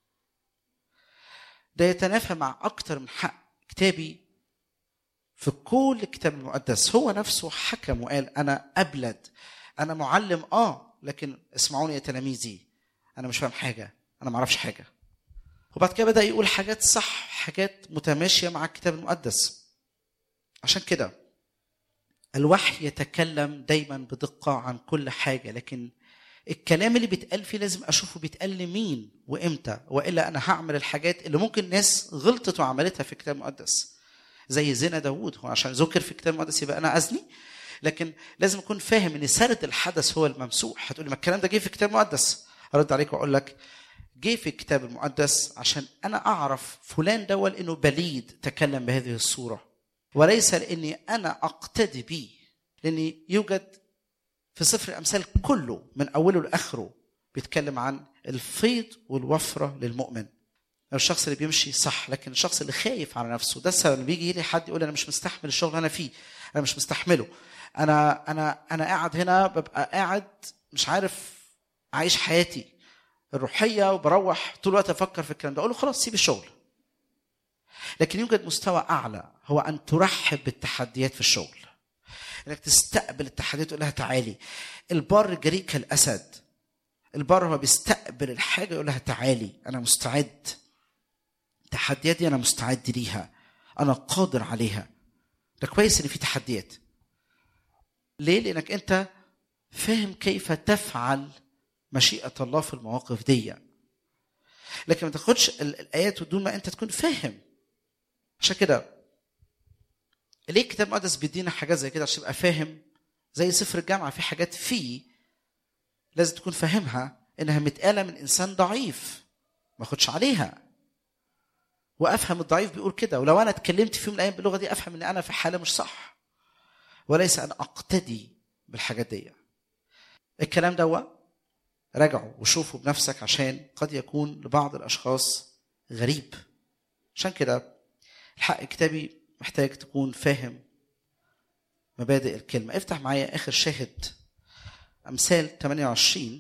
ده يتنافى مع اكتر من حق كتابي في كل الكتاب المقدس هو نفسه حكم وقال انا ابلد انا معلم اه لكن اسمعوني يا تلاميذي انا مش فاهم حاجه انا ما اعرفش حاجه وبعد كده بدا يقول حاجات صح حاجات متماشيه مع الكتاب المقدس عشان كده الوحي يتكلم دايما بدقه عن كل حاجه لكن الكلام اللي بيتقال فيه لازم اشوفه بيتقال لمين وامتى والا انا هعمل الحاجات اللي ممكن ناس غلطت وعملتها في الكتاب المقدس زي زنا داوود هو عشان ذكر في الكتاب المقدس يبقى انا ازني لكن لازم اكون فاهم ان سرد الحدث هو الممسوح هتقولي ما الكلام ده جه في الكتاب المقدس ارد عليك واقول لك جه في الكتاب المقدس عشان انا اعرف فلان دول انه بليد تكلم بهذه الصوره وليس لاني انا اقتدي به لان يوجد في سفر الامثال كله من اوله لاخره بيتكلم عن الفيض والوفره للمؤمن الشخص اللي بيمشي صح لكن الشخص اللي خايف على نفسه ده السبب اللي بيجي لي حد يقول انا مش مستحمل الشغل اللي انا فيه انا مش مستحمله انا انا انا قاعد هنا ببقى قاعد مش عارف اعيش حياتي الروحيه وبروح طول الوقت افكر في الكلام ده اقول له خلاص سيب الشغل لكن يوجد مستوى اعلى هو ان ترحب بالتحديات في الشغل انك تستقبل التحديات تقول لها تعالي البر جريء كالاسد البر هو بيستقبل الحاجه يقول لها تعالي انا مستعد التحديات دي انا مستعد ليها انا قادر عليها ده كويس ان في تحديات ليه لانك انت فاهم كيف تفعل مشيئه الله في المواقف دي لكن ما تاخدش الايات بدون ما انت تكون فاهم عشان كده ليه الكتاب المقدس بيدينا حاجات زي كده عشان تبقى فاهم زي سفر الجامعه في حاجات فيه لازم تكون فاهمها انها متقاله من انسان ضعيف ما اخدش عليها وافهم الضعيف بيقول كده ولو انا اتكلمت في يوم من الايام باللغه دي افهم ان انا في حاله مش صح وليس ان اقتدي بالحاجات دي الكلام ده راجعه وشوفه بنفسك عشان قد يكون لبعض الاشخاص غريب عشان كده الحق الكتابي محتاج تكون فاهم مبادئ الكلمة افتح معايا آخر شاهد أمثال 28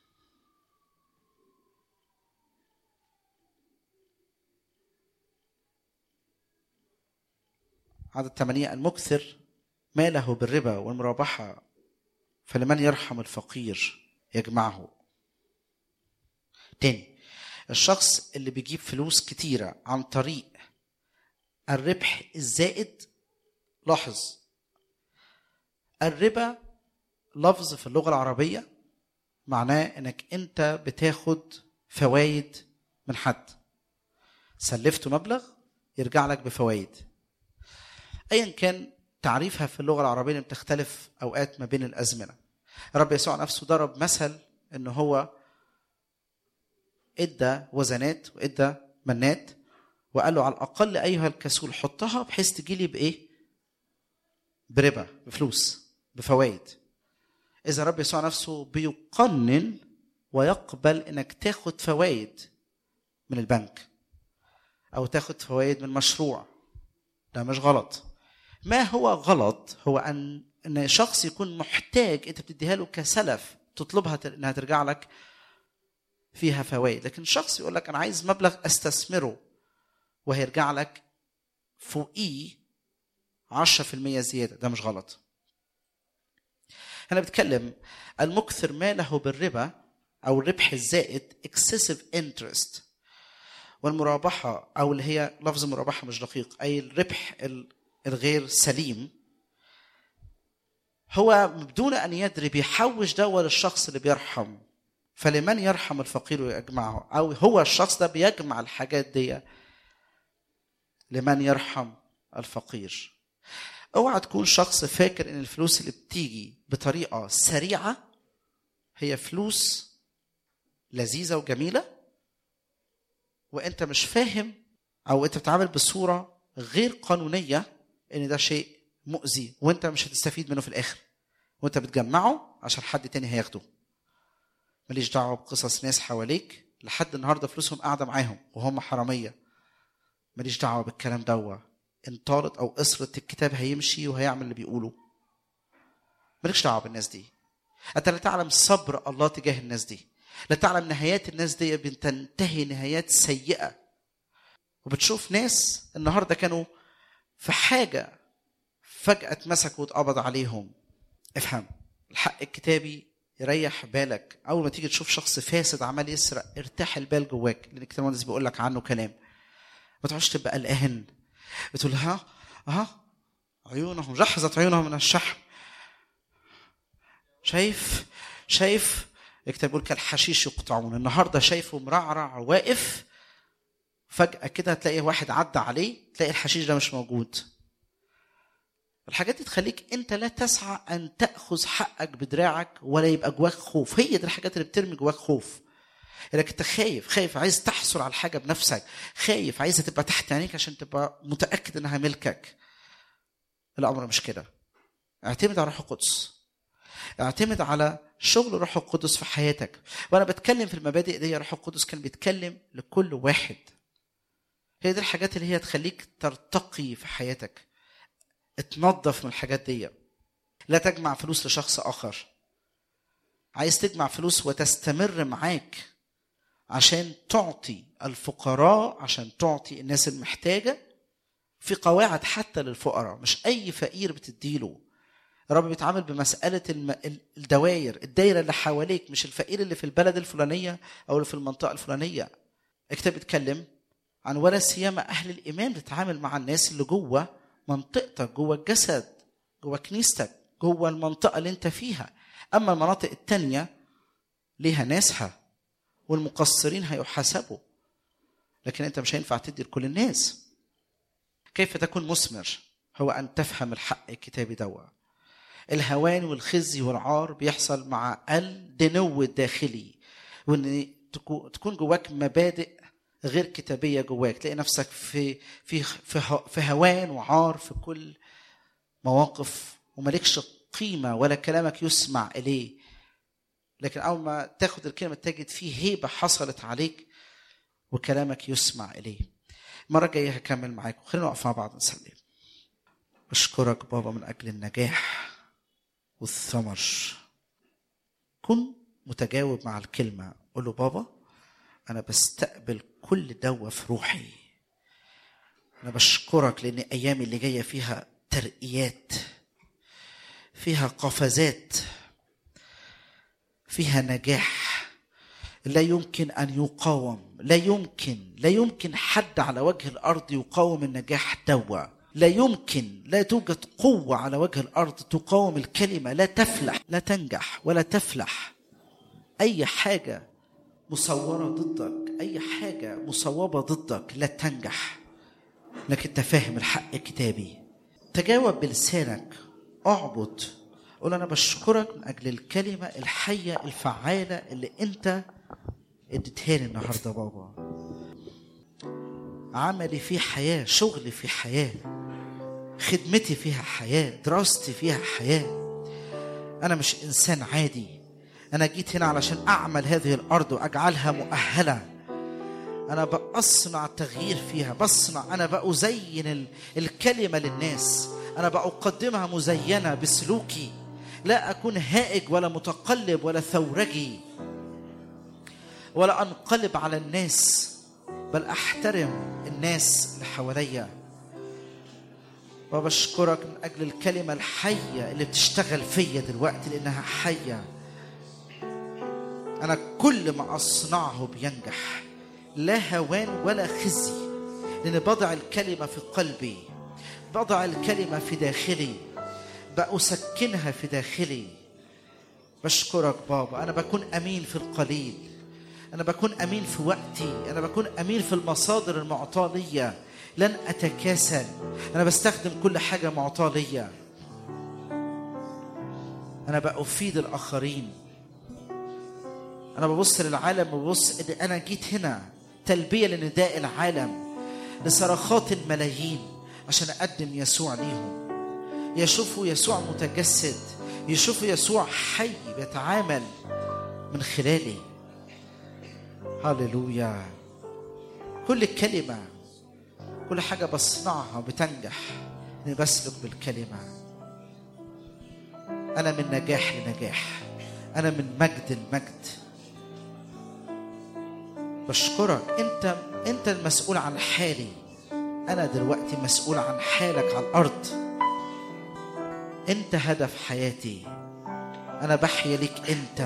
عدد ثمانية المكثر ماله بالربا والمرابحة فلمن يرحم الفقير يجمعه تاني الشخص اللي بيجيب فلوس كتيرة عن طريق الربح الزائد لاحظ الربا لفظ في اللغة العربية معناه انك انت بتاخد فوايد من حد سلفته مبلغ يرجع لك بفوايد ايا كان تعريفها في اللغة العربية بتختلف اوقات ما بين الازمنة رب يسوع نفسه ضرب مثل ان هو ادى وزنات وادى منات وقال له على الاقل ايها الكسول حطها بحيث تجي لي بايه؟ بربا بفلوس بفوائد. اذا رب يسوع نفسه بيقنن ويقبل انك تاخد فوائد من البنك او تاخد فوائد من مشروع ده مش غلط ما هو غلط هو ان ان شخص يكون محتاج انت بتديها له كسلف تطلبها انها ترجع لك فيها فوائد لكن شخص يقول لك انا عايز مبلغ استثمره وهيرجع لك فوقيه 10% زيادة ده مش غلط أنا بتكلم المكثر ماله بالربا أو الربح الزائد excessive interest والمرابحة أو اللي هي لفظ مرابحة مش دقيق أي الربح ال- الغير سليم هو بدون أن يدري بيحوش دوا للشخص اللي بيرحم فلمن يرحم الفقير ويجمعه أو هو الشخص ده بيجمع الحاجات دي لمن يرحم الفقير اوعى تكون شخص فاكر ان الفلوس اللي بتيجي بطريقه سريعه هي فلوس لذيذه وجميله وانت مش فاهم او انت بتتعامل بصوره غير قانونيه ان ده شيء مؤذي وانت مش هتستفيد منه في الاخر وانت بتجمعه عشان حد تاني هياخده ماليش دعوه بقصص ناس حواليك لحد النهارده فلوسهم قاعده معاهم وهم حراميه ماليش دعوه بالكلام دوا ان طالت او قصرت الكتاب هيمشي وهيعمل اللي بيقوله مالكش دعوه بالناس دي انت لا تعلم صبر الله تجاه الناس دي لا تعلم نهايات الناس دي بتنتهي نهايات سيئه وبتشوف ناس النهارده كانوا في حاجه فجاه اتمسكوا واتقبض عليهم افهم الحق الكتابي يريح بالك اول ما تيجي تشوف شخص فاسد عمال يسرق ارتاح البال جواك لان الكتاب المقدس بيقول لك عنه كلام ما تقعدش تبقى قلقان بتقول ها ها عيونهم جحظت عيونهم من الشحم شايف شايف الكتاب بيقول كالحشيش يقطعون النهارده شايفه مرعرع واقف فجأة كده تلاقي واحد عدى عليه تلاقي الحشيش ده مش موجود الحاجات دي تخليك انت لا تسعى ان تاخذ حقك بدراعك ولا يبقى جواك خوف هي دي الحاجات اللي بترمي جواك خوف انك انت خايف خايف عايز تحصل على الحاجه بنفسك خايف عايزها تبقى تحت عينيك عشان تبقى متاكد انها ملكك الامر مش كده اعتمد على روح القدس اعتمد على شغل روح القدس في حياتك وانا بتكلم في المبادئ دي روح القدس كان بيتكلم لكل واحد هي دي الحاجات اللي هي تخليك ترتقي في حياتك اتنظف من الحاجات دي لا تجمع فلوس لشخص اخر عايز تجمع فلوس وتستمر معاك عشان تعطي الفقراء عشان تعطي الناس المحتاجه في قواعد حتى للفقراء مش اي فقير بتديله الرب بيتعامل بمساله الم... الدوائر الدايره اللي حواليك مش الفقير اللي في البلد الفلانيه او اللي في المنطقه الفلانيه الكتاب بيتكلم عن ولا سيما اهل الايمان بتتعامل مع الناس اللي جوه منطقتك جوه الجسد جوه كنيستك جوه المنطقه اللي انت فيها اما المناطق التانيه ليها ناسها والمقصرين هيحاسبوا لكن انت مش هينفع تدي لكل الناس كيف تكون مثمر هو ان تفهم الحق الكتابي دوا الهوان والخزي والعار بيحصل مع الدنو الداخلي وان تكون جواك مبادئ غير كتابيه جواك تلاقي نفسك في في في في هوان وعار في كل مواقف ومالكش قيمه ولا كلامك يسمع اليه لكن اول ما تاخد الكلمه تجد فيه هيبه حصلت عليك وكلامك يسمع اليه المره الجايه هكمل معاكم خلينا نقف مع بعض نسلم اشكرك بابا من اجل النجاح والثمر كن متجاوب مع الكلمه قول له بابا انا بستقبل كل دوا في روحي انا بشكرك لان ايامي اللي جايه فيها ترقيات فيها قفزات فيها نجاح لا يمكن ان يقاوم لا يمكن لا يمكن حد على وجه الارض يقاوم النجاح دوا لا يمكن لا توجد قوه على وجه الارض تقاوم الكلمه لا تفلح لا تنجح ولا تفلح اي حاجه مصوره ضدك اي حاجه مصوبه ضدك لا تنجح لكن انت فاهم الحق الكتابي تجاوب بلسانك اعبد قول انا بشكرك من اجل الكلمه الحيه الفعاله اللي انت اديتها لي النهارده بابا عملي فيه حياه شغلي فيه حياه خدمتي فيها حياه دراستي فيها حياه انا مش انسان عادي انا جيت هنا علشان اعمل هذه الارض واجعلها مؤهله انا بصنع تغيير فيها بصنع انا بأزين الكلمه للناس انا بقدمها مزينه بسلوكي لا اكون هائج ولا متقلب ولا ثورجي ولا انقلب على الناس بل احترم الناس اللي حواليا وبشكرك من أجل الكلمة الحية اللي بتشتغل فيا دلوقتي لأنها حية أنا كل ما أصنعه بينجح لا هوان ولا خزي لأن بضع الكلمة في قلبي بضع الكلمة في داخلي بأسكنها في داخلي بشكرك بابا أنا بكون أمين في القليل أنا بكون أمين في وقتي أنا بكون أمين في المصادر المعطاة ليا لن أتكاسل أنا بستخدم كل حاجة معطاة ليا أنا بأفيد الآخرين أنا ببص للعالم وببص إن أنا جيت هنا تلبية لنداء العالم لصرخات الملايين عشان أقدم يسوع ليهم يشوفوا يسوع متجسد يشوفوا يسوع حي بيتعامل من خلالي هللويا كل كلمة كل حاجة بصنعها بتنجح إني بسلك بالكلمة أنا من نجاح لنجاح أنا من مجد لمجد بشكرك أنت أنت المسؤول عن حالي أنا دلوقتي مسؤول عن حالك على الأرض أنت هدف حياتي أنا بحيا ليك أنت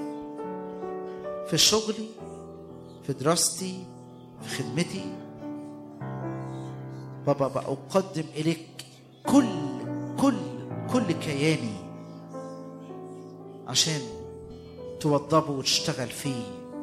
في شغلي في دراستي في خدمتي بابا بقدم إليك كل كل كل كياني عشان توضبه وتشتغل فيه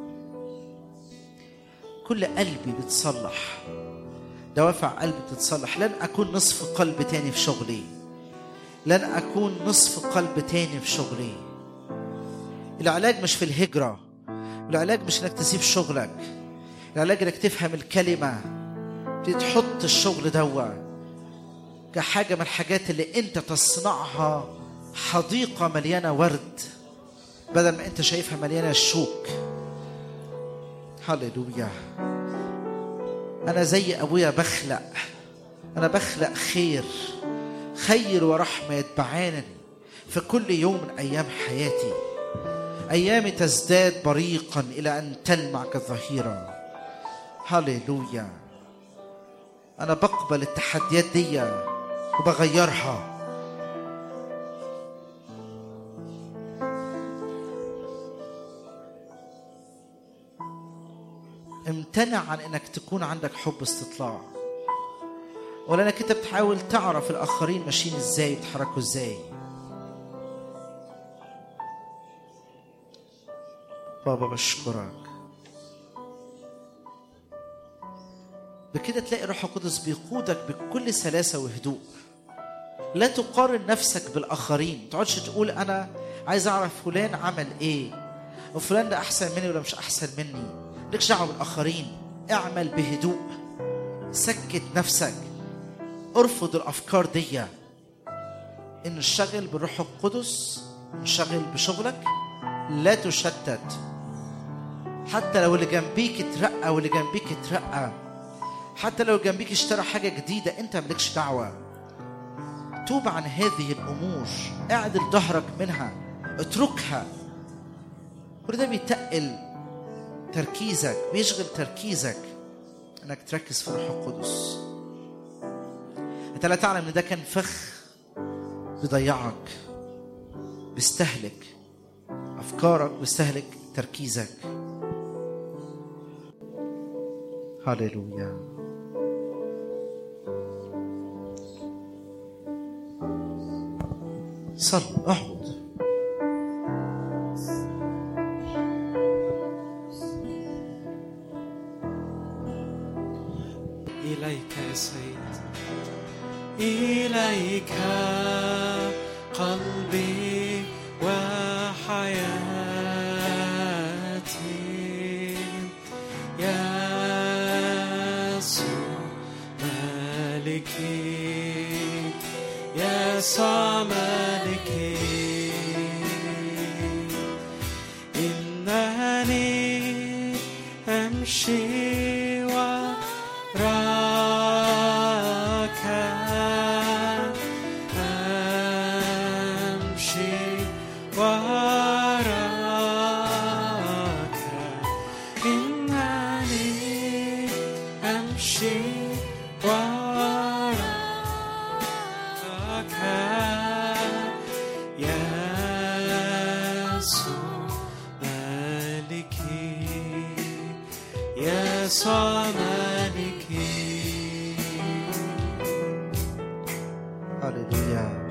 كل قلبي بتصلح دوافع قلبي بتتصلح لن أكون نصف قلب تاني في شغلي لن أكون نصف قلب تاني في شغلي العلاج مش في الهجرة العلاج مش انك تسيب شغلك العلاج انك تفهم الكلمة تحط الشغل دوا كحاجة من الحاجات اللي انت تصنعها حديقة مليانة ورد بدل ما انت شايفها مليانة شوك هللويا انا زي ابويا بخلق انا بخلق خير خير ورحمة يتبعانني في كل يوم من ايام حياتي ايامي تزداد بريقا الى ان تلمع كالظهيره هللويا انا بقبل التحديات دي وبغيرها امتنع عن انك تكون عندك حب استطلاع ولا انك انت بتحاول تعرف الاخرين ماشيين ازاي بيتحركوا ازاي بابا بشكرك بكده تلاقي الروح القدس بيقودك بكل سلاسة وهدوء لا تقارن نفسك بالآخرين ما تقعدش تقول أنا عايز أعرف فلان عمل إيه وفلان ده أحسن مني ولا مش أحسن مني مالكش دعوة بالآخرين اعمل بهدوء سكت نفسك ارفض الأفكار دي إن الشغل بالروح القدس انشغل بشغلك لا تشتت حتى لو اللي جنبيك اترقى واللي جنبيك اترقى حتى لو جنبيك اشترى حاجة جديدة انت مالكش دعوة توب عن هذه الأمور اعدل ظهرك منها اتركها كل ده بيتقل تركيزك بيشغل تركيزك انك تركز في الروح القدس انت لا تعلم ان ده كان فخ بيضيعك بيستهلك افكارك بيستهلك تركيزك هللويا صل اقعد إليك يا سيد إليك قلبي وحياتي يسوع مالكي يسوع مالكي إنني أمشي وراك أمشي وراك إنني أمشي وراك يسوع ملكي هللويا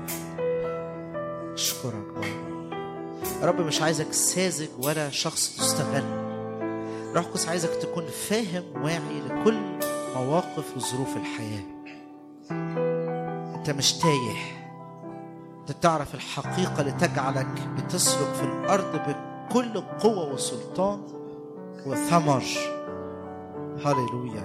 اشكرك بابا يا رب مش عايزك ساذج ولا شخص تستغل روح القدس عايزك تكون فاهم واعي لكل مواقف وظروف الحياة انت مش تايه انت تعرف الحقيقة اللي تجعلك بتسلك في الأرض بكل قوة وسلطان وثمر هللويا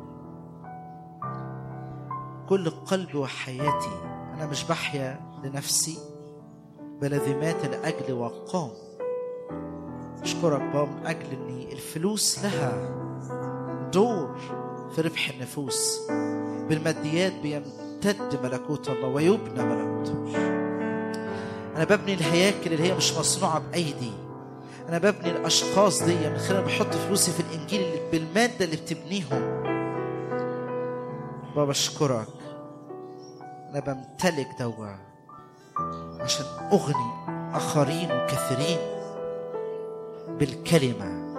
كل قلبي وحياتي أنا مش بحيا لنفسي بل ذي مات لأجل وقام أشكرك بابا من أجل أن الفلوس لها دور في ربح النفوس بالماديات بيمتد ملكوت الله ويبنى ملكوت الله أنا ببني الهياكل اللي هي مش مصنوعة بأيدي أنا ببني الأشخاص دي من خلال بحط فلوسي في الإنجيل اللي بالمادة اللي بتبنيهم بابا أشكرك أنا بمتلك دوا عشان أغني آخرين وكثيرين بالكلمة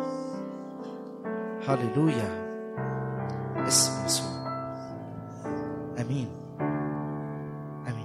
هللويا اسم يسوع امين امين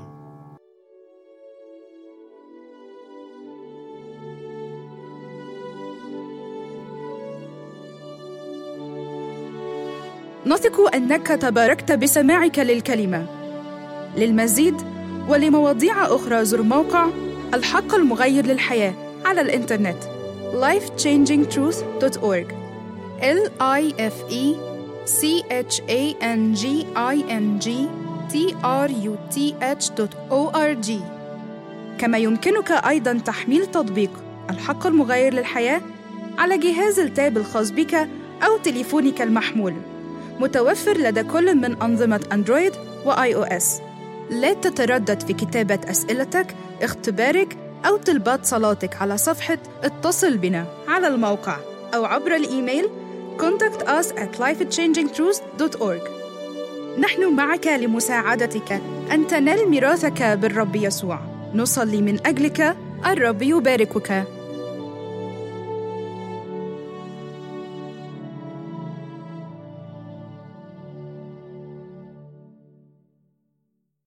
نثق انك تباركت بسماعك للكلمه للمزيد ولمواضيع اخرى زر موقع الحق المغير للحياه على الانترنت lifechangingtruth.org l i f e c h a n g i n g t r u t h o r g كما يمكنك ايضا تحميل تطبيق الحق المغير للحياه على جهاز التاب الخاص بك او تليفونك المحمول متوفر لدى كل من أنظمة أندرويد وآي أو إس. لا تتردد في كتابة أسئلتك، اختبارك أو طلبات صلاتك على صفحة اتصل بنا على الموقع أو عبر الإيميل contact us at lifechangingtruth.org نحن معك لمساعدتك أن تنال ميراثك بالرب يسوع نصلي من أجلك الرب يباركك